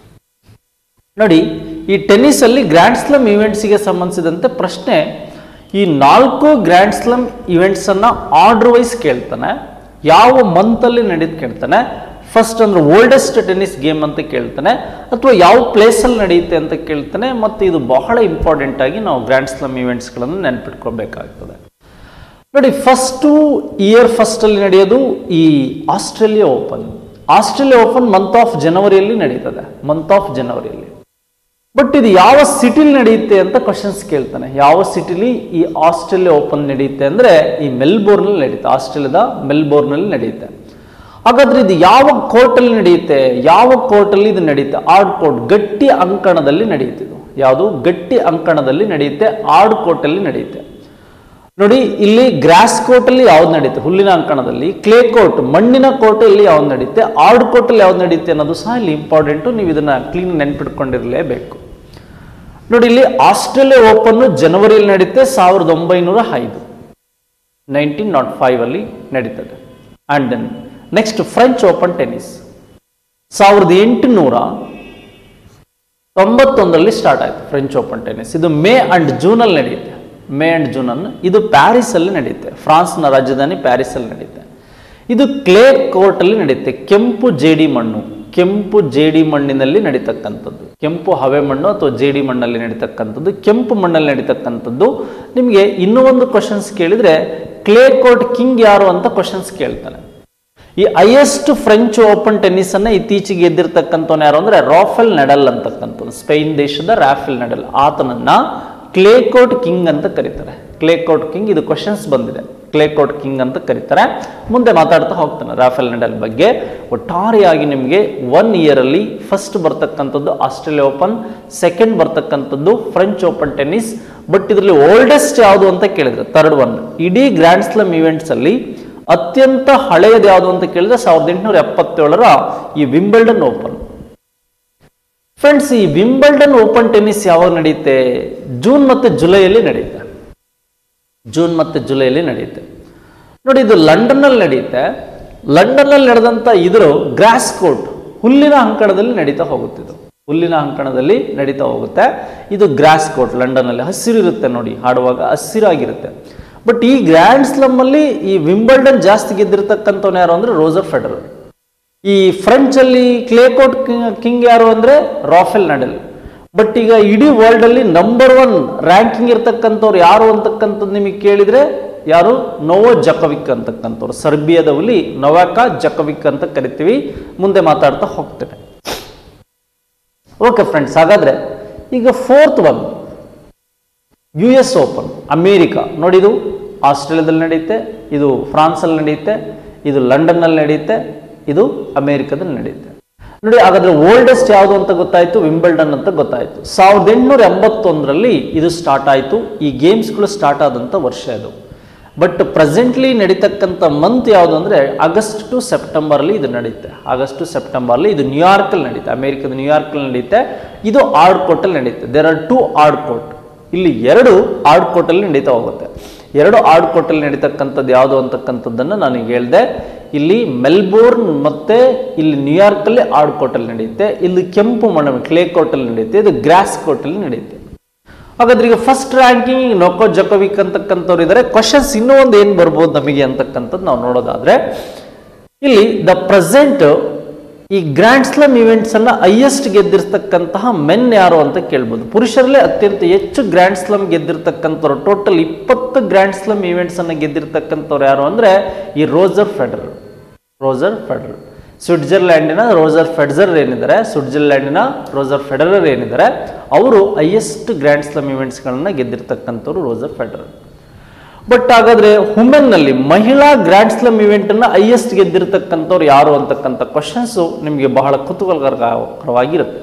ನೋಡಿ ಈ ಟೆನ್ನಿಸ್ ಅಲ್ಲಿ ಗ್ರ್ಯಾಂಡ್ ಸ್ಲಮ್ ಇವೆಂಟ್ಸ್ಗೆ ಸಂಬಂಧಿಸಿದಂತೆ ಪ್ರಶ್ನೆ ಈ ನಾಲ್ಕು ಗ್ರ್ಯಾಂಡ್ ಸ್ಲಮ್ ಇವೆಂಟ್ಸ್ ಅನ್ನ ಆರ್ಡರ್ ವೈಸ್ ಕೇಳ್ತಾನೆ ಯಾವ ಮಂತ್ ಅಲ್ಲಿ ನಡೆದು ಕೇಳ್ತಾನೆ ಫಸ್ಟ್ ಅಂದ್ರೆ ಓಲ್ಡೆಸ್ಟ್ ಟೆನ್ನಿಸ್ ಗೇಮ್ ಅಂತ ಕೇಳ್ತಾನೆ ಅಥವಾ ಯಾವ ಪ್ಲೇಸಲ್ಲಿ ನಡೆಯುತ್ತೆ ಅಂತ ಕೇಳ್ತಾನೆ ಮತ್ತು ಇದು ಬಹಳ ಇಂಪಾರ್ಟೆಂಟ್ ಆಗಿ ನಾವು ಗ್ರ್ಯಾಂಡ್ ಸ್ಲಮ್ ಇವೆಂಟ್ಸ್ಗಳನ್ನು ನೆನ್ಪಿಟ್ಕೋಬೇಕಾಗ್ತದೆ ನೋಡಿ ಫಸ್ಟು ಇಯರ್ ಫಸ್ಟಲ್ಲಿ ನಡೆಯೋದು ಈ Australia Open Australia Open month of ಜನವರಿಯಲ್ಲಿ ನಡೀತದೆ ಮಂತ್ ಆಫ್ ಜನವರಿಯಲ್ಲಿ ಬಟ್ ಇದು ಯಾವ ಸಿಟಿಲಿ ನಡೆಯುತ್ತೆ ಅಂತ ಕ್ವಶನ್ಸ್ ಕೇಳ್ತಾನೆ ಯಾವ ಸಿಟಿಲಿ ಈ ಆಸ್ಟ್ರೇಲಿಯಾ ಓಪನ್ ನಡೆಯುತ್ತೆ ಅಂದರೆ ಈ ಮೆಲ್ಬೋರ್ನಲ್ಲಿ ನಡೆಯುತ್ತೆ ಆಸ್ಟ್ರೇಲಿಯಾದ ಮೆಲ್ಬೋರ್ನಲ್ಲಿ ನಡೆಯುತ್ತೆ ಹಾಗಾದ್ರೆ ಇದು ಯಾವ ಕೋರ್ಟಲ್ಲಿ ನಡೆಯುತ್ತೆ ಯಾವ ಕೋರ್ಟಲ್ಲಿ ಇದು ನಡೆಯುತ್ತೆ ಆರ್ಡ್ ಕೋರ್ಟ್ ಗಟ್ಟಿ ಅಂಕಣದಲ್ಲಿ ನಡೆಯುತ್ತೆ ಇದು ಯಾವುದು ಗಟ್ಟಿ ಅಂಕಣದಲ್ಲಿ ನಡೆಯುತ್ತೆ ಆರ್ಡ್ ಕೋರ್ಟಲ್ಲಿ ನಡೆಯುತ್ತೆ ನೋಡಿ ಇಲ್ಲಿ ಗ್ರಾಸ್ ಕೋರ್ಟ್ ಅಲ್ಲಿ ಯಾವ್ದು ನಡೆಯುತ್ತೆ ಹುಲ್ಲಿನ ಅಂಕಣದಲ್ಲಿ ಕ್ಲೇ ಕೋರ್ಟ್ ಮಣ್ಣಿನ ಕೋರ್ಟ್ ಇಲ್ಲಿ ಯಾವ್ದು ನಡೆಯುತ್ತೆ ಆರ್ಡ್ ಕೋರ್ಟ್ ಅಲ್ಲಿ ಯಾವ್ದು ನಡೆಯುತ್ತೆ ಅನ್ನೋದು ಸಹ ಇಲ್ಲಿ ಇಂಪಾರ್ಟೆಂಟು ನೀವು ಇದನ್ನ ಕ್ಲೀನ್ ನೆನ್ಪಿಟ್ಕೊಂಡಿರಲೇಬೇಕು ನೋಡಿ ಇಲ್ಲಿ ಆಸ್ಟ್ರೇಲಿಯಾ ಓಪನ್ ಜನವರಿಯಲ್ಲಿ ನಡೆಯುತ್ತೆ ಸಾವಿರದ ಒಂಬೈನೂರ ಐದು ನೈನ್ಟೀನ್ ನಾಟ್ ಫೈವ್ ಅಲ್ಲಿ ನಡೀತದೆ and then next French Open tennis ಸಾವಿರದ ಎಂಟುನೂರ ತೊಂಬತ್ತೊಂದರಲ್ಲಿ ಸ್ಟಾರ್ಟ್ ಆಯಿತು ಫ್ರೆಂಚ್ ಓಪನ್ ಟೆನ್ನಿಸ್ ಇದು ಮೇ ಅಂಡ್ ಜೂನಲ್ಲಿ ನಡೆಯುತ್ತೆ ಮೇ ಅಂಡ್ ಜೂನ್ ಅನ್ನು ಇದು ಪ್ಯಾರಿಸ್ ಅಲ್ಲಿ ನಡೆಯುತ್ತೆ ಫ್ರಾನ್ಸ್ನ ರಾಜಧಾನಿ ಪ್ಯಾರಿಸ್ ಅಲ್ಲಿ ನಡೆಯುತ್ತೆ ಇದು ಕ್ಲೇ ಕೋರ್ಟ್ ಅಲ್ಲಿ ನಡೆಯುತ್ತೆ ಕೆಂಪು ಜೇಡಿ ಮಣ್ಣು ಕೆಂಪು ಜೇಡಿ ಮಣ್ಣಿನಲ್ಲಿ ನಡೀತಕ್ಕಂಥದ್ದು ಕೆಂಪು ಹವೆ ಮಣ್ಣು ಅಥವಾ ಜೇಡಿ ಮಣ್ಣಲ್ಲಿ ನಡೀತಕ್ಕಂಥದ್ದು ಕೆಂಪು ಮಣ್ಣಲ್ಲಿ ನಡೀತಕ್ಕಂಥದ್ದು ನಿಮಗೆ ಇನ್ನೂ ಒಂದು ಕ್ವಶನ್ಸ್ ಕೇಳಿದ್ರೆ ಕ್ಲೇ ಕೋರ್ಟ್ ಕಿಂಗ್ ಯಾರು ಅಂತ ಕ್ವಶನ್ಸ್ ಕೇಳ್ತಾನೆ ಈ ಹೈಯೆಸ್ಟ್ ಫ್ರೆಂಚ್ ಓಪನ್ ಟೆನ್ನಿಸ್ ಅನ್ನ ಇತ್ತೀಚೆಗೆ ಗೆದ್ದಿರ್ತಕ್ಕಂಥವ್ನು ಯಾರು ಅಂದ್ರೆ ರಾಫೆಲ್ ನೆಡಲ್ ಅಂತಕ್ಕಂಥದ್ದು ಸ್ಪೇನ್ ದೇಶದ ರಾಫೆಲ್ ನೆಡಲ್ ಆತನನ್ನ ಕ್ಲೇ ಕೋರ್ಟ್ ಕಿಂಗ್ ಅಂತ ಕರೀತಾರೆ ಕ್ಲೇ ಕೋರ್ಟ್ ಕಿಂಗ್ ಇದು ಕ್ವಶನ್ಸ್ ಬಂದಿದೆ ಕ್ಲೇ ಕೋರ್ಟ್ ಕಿಂಗ್ ಅಂತ ಕರೀತಾರೆ ಮುಂದೆ ಮಾತಾಡ್ತಾ ಹೋಗ್ತಾನೆ ರಾಫೆಲ್ ನೆಡಲ್ ಬಗ್ಗೆ ಒಟ್ಟಾರೆಯಾಗಿ ನಿಮಗೆ ಒನ್ ಇಯರ್ ಅಲ್ಲಿ ಫಸ್ಟ್ ಬರ್ತಕ್ಕಂಥದ್ದು ಆಸ್ಟ್ರೇಲಿಯಾ ಓಪನ್ ಸೆಕೆಂಡ್ ಬರ್ತಕ್ಕಂಥದ್ದು ಫ್ರೆಂಚ್ ಓಪನ್ ಟೆನ್ನಿಸ್ ಬಟ್ ಇದರಲ್ಲಿ ಓಲ್ಡೆಸ್ಟ್ ಯಾವುದು ಅಂತ ಕೇಳಿದ್ರೆ ಥರ್ಡ್ ಒನ್ ಇಡೀ ಗ್ರ್ಯಾಂಡ್ ಸ್ಲಮ್ ಇವೆಂಟ್ಸ್ ಅಲ್ಲಿ ಅತ್ಯಂತ ಹಳೆಯದು ಯಾವುದು ಅಂತ ಕೇಳಿದ್ರೆ ಸಾವಿರದ ಎಂಟುನೂರ ಎಪ್ಪತ್ತೇಳರ ಈ ವಿಂಬಲ್ಡನ್ ಓಪನ್ ಫ್ರೆಂಡ್ಸ್ ಈ ವಿಂಬಲ್ಡನ್ ಓಪನ್ ಟೆನ್ನಿಸ್ ಯಾವಾಗ ನಡೆಯುತ್ತೆ ಜೂನ್ ಮತ್ತು ಜುಲೈಯಲ್ಲಿ ನಡೆಯುತ್ತೆ ಜೂನ್ ಮತ್ತು ಜುಲೈಯಲ್ಲಿ ನಡೆಯುತ್ತೆ ನೋಡಿ ಇದು ಲಂಡನ್ನಲ್ಲಿ ನಡೆಯುತ್ತೆ ಲಂಡನ್ನಲ್ಲಿ ನಡೆದಂಥ ಇದ್ರ ಗ್ರಾಸ್ ಕೋರ್ಟ್ ಹುಲ್ಲಿನ ಅಂಕಣದಲ್ಲಿ ನಡೀತಾ ಹೋಗುತ್ತೆ ಇದು ಹುಲ್ಲಿನ ಅಂಕಣದಲ್ಲಿ ನಡೀತಾ ಹೋಗುತ್ತೆ ಇದು ಗ್ರಾಸ್ ಕೋರ್ಟ್ ಲಂಡನ್ನಲ್ಲಿ ಹಸಿರು ಇರುತ್ತೆ ನೋಡಿ ಹಾಡುವಾಗ ಹಸಿರಾಗಿರುತ್ತೆ ಬಟ್ ಈ ಗ್ರ್ಯಾಂಡ್ ಸ್ಲಮ್ ಅಲ್ಲಿ ಈ ವಿಂಬಲ್ಡನ್ ಜಾಸ್ತಿ ಗೆದ್ದಿರ್ತಕ್ಕಂಥವ್ನು ಯಾರು ಅಂದ್ರೆ ರೋಜರ್ ಫೆಡರರ್ ಈ ಫ್ರೆಂಚ್ ಅಲ್ಲಿ ಕ್ಲೇ ಕೋರ್ಟ್ ಕಿಂಗ್ ಯಾರು ಅಂದ್ರೆ ರಾಫೆಲ್ ನಡಲ್ ಬಟ್ ಈಗ ಇಡೀ ವರ್ಲ್ಡ್ ಅಲ್ಲಿ ನಂಬರ್ ಒನ್ ರ್ಯಾಂಕಿಂಗ್ ಇರ್ತಕ್ಕಂಥವ್ರು ಯಾರು ಅಂತಕ್ಕಂಥದ್ದು ನಿಮಗೆ ಕೇಳಿದ್ರೆ ಯಾರು ನೋವೋ ಜಕೋವಿಕ್ ಅಂತಕ್ಕಂಥವ್ರು ಸರ್ಬಿಯಾದ ಹುಲಿ ನೊವಾಕಾ ಜಕೋವಿಕ್ ಅಂತ ಕರಿತೀವಿ ಮುಂದೆ ಮಾತಾಡ್ತಾ ಹೋಗ್ತೇನೆ ಓಕೆ ಫ್ರೆಂಡ್ಸ್ ಹಾಗಾದ್ರೆ ಈಗ fourth one U S Open America ನೋಡಿ ಇದು ಆಸ್ಟ್ರೇಲಿಯಾದಲ್ಲಿ ನಡೆಯುತ್ತೆ ಇದು ಫ್ರಾನ್ಸಲ್ಲಿ ನಡೆಯುತ್ತೆ ಇದು ಲಂಡನ್ನಲ್ಲಿ ನಡೆಯುತ್ತೆ ಇದು ಅಮೇರಿಕಾದಲ್ಲಿ ನಡೆಯುತ್ತೆ ನೋಡಿ ಹಾಗಾದ್ರೆ ಓಲ್ಡೆಸ್ಟ್ ಯಾವುದು ಅಂತ ಗೊತ್ತಾಯ್ತು ವಿಂಬಲ್ಡನ್ ಅಂತ ಗೊತ್ತಾಯ್ತು ಸಾವಿರದ ಎಂಟುನೂರ ಎಂಬತ್ತೊಂದರಲ್ಲಿ ಇದು ಸ್ಟಾರ್ಟ್ ಆಯಿತು ಈ ಗೇಮ್ಸ್ಗಳು ಸ್ಟಾರ್ಟ್ ಆದಂಥ ವರ್ಷ ಇದು ಬಟ್ ಪ್ರೆಸೆಂಟ್ಲಿ ನಡೀತಕ್ಕಂಥ ಮಂತ್ ಯಾವುದು ಅಂದರೆ ಆಗಸ್ಟ್ ಟು ಸೆಪ್ಟೆಂಬರಲ್ಲಿ ಇದು ನಡೆಯುತ್ತೆ ಆಗಸ್ಟ್ ಟು ಸೆಪ್ಟೆಂಬರ್ಲಿ ಇದು ನ್ಯೂಯಾರ್ಕಲ್ಲಿ ನಡೆಯುತ್ತೆ ಅಮೇರಿಕದ ನ್ಯೂಯಾರ್ಕಲ್ಲಿ ನಡೆಯುತ್ತೆ ಇದು ಆರ್ಡ್ ಕೋರ್ಟಲ್ಲಿ ನಡೆಯುತ್ತೆ there are two hard court ಇಲ್ಲಿ ಎರಡು ಆರ್ಡ್ ಕೋರ್ಟಲ್ಲಿ ನಡೀತಾ ಹೋಗುತ್ತೆ ಎರಡು ಆರ್ಡ್ ಕೋರ್ಟಲ್ಲಿ ನಡೀತಕ್ಕಂಥದ್ದು ಯಾವುದು ಅಂತಕ್ಕಂಥದ್ದನ್ನು ನನಗೆ ಹೇಳಿದೆ ಇಲ್ಲಿ ಮೆಲ್ಬೋರ್ನ್ ಮತ್ತೆ ಇಲ್ಲಿ ನ್ಯೂಯಾರ್ಕಲ್ಲಿ ಆರ್ಡ್ ಕೋರ್ಟಲ್ಲಿ ನಡೆಯುತ್ತೆ ಇಲ್ಲಿ ಕೆಂಪು ಮಣ್ಣು ಕ್ಲೇ ಕೋರ್ಟಲ್ಲಿ ನಡೆಯುತ್ತೆ ಇದು ಗ್ರಾಸ್ ಕೋರ್ಟಲ್ಲಿ ನಡೆಯುತ್ತೆ ಹಾಗಾದ್ರೆ ಈಗ ಫಸ್ಟ್ ರ್ಯಾಂಕಿಂಗ್ ನೊಕೋ ಜಕೋವಿಕ್ ಅಂತಕ್ಕಂಥವ್ರು ಇದ್ದಾರೆ ಕ್ವಶನ್ಸ್ ಇನ್ನೂ ಒಂದು ಏನು ಬರ್ಬೋದು ನಮಗೆ ಅಂತಕ್ಕಂಥದ್ದು ನಾವು ನೋಡೋದಾದ್ರೆ ಇಲ್ಲಿ ದ ಪ್ರೆಸೆಂಟ್ ಈ ಗ್ರ್ಯಾಂಡ್ ಸ್ಲಮ್ ಇವೆಂಟ್ಸ್ ಅನ್ನ ಹೈಯೆಸ್ಟ್ ಗೆದ್ದಿರ್ತಕ್ಕಂತಹ ಮೆನ್ ಯಾರು ಅಂತ ಕೇಳ್ಬೋದು ಪುರುಷರಲ್ಲೇ ಅತ್ಯಂತ ಹೆಚ್ಚು ಗ್ರ್ಯಾಂಡ್ ಸ್ಲಮ್ ಗೆದ್ದಿರ್ತಕ್ಕಂಥವ್ರು ಟೋಟಲ್ ಇಪ್ಪತ್ತು ಗ್ರ್ಯಾಂಡ್ ಸ್ಲಮ್ ಇವೆಂಟ್ಸ್ ಅನ್ನ ಗೆದ್ದಿರ್ತಕ್ಕಂಥವ್ರು ಯಾರು ಅಂದ್ರೆ ಈ ರೋಜರ್ ಫೆಡರ್ ರೋಜರ್ ಫೆಡರ್ ಸ್ವಿಟ್ಜರ್ಲ್ಯಾಂಡಿನ ರೋಜರ್ ಫೆಡರ್ ಏನಿದ್ದಾರೆ ಸ್ವಿಟ್ಜರ್ಲ್ಯಾಂಡಿನ ರೋಜರ್ ಫೆಡರರ್ ಏನಿದ್ದಾರೆ ಅವರು ಹೈಯೆಸ್ಟ್ ಗ್ರ್ಯಾಂಡ್ ಸ್ಲಮ್ ಇವೆಂಟ್ಸ್ಗಳನ್ನ ಗೆದ್ದಿರ್ತಕ್ಕಂಥವ್ರು ರೋಜರ್ ಫೆಡರರ್ ಬಟ್ ಹಾಗಾದ್ರೆ ವುಮೆನ್ ನಲ್ಲಿ ಮಹಿಳಾ ಗ್ರ್ಯಾಂಡ್ ಸ್ಲಮ್ ಇವೆಂಟ್ ಅನ್ನ ಹೈಯೆಸ್ಟ್ ಗೆದ್ದಿರ್ತಕ್ಕಂಥವ್ರು ಯಾರು ಅಂತಕ್ಕಂಥ ಕ್ವಶನ್ಸ್ ನಿಮಗೆ ಬಹಳ ಕುತೂಹಲಕರವಾಗಿರುತ್ತೆ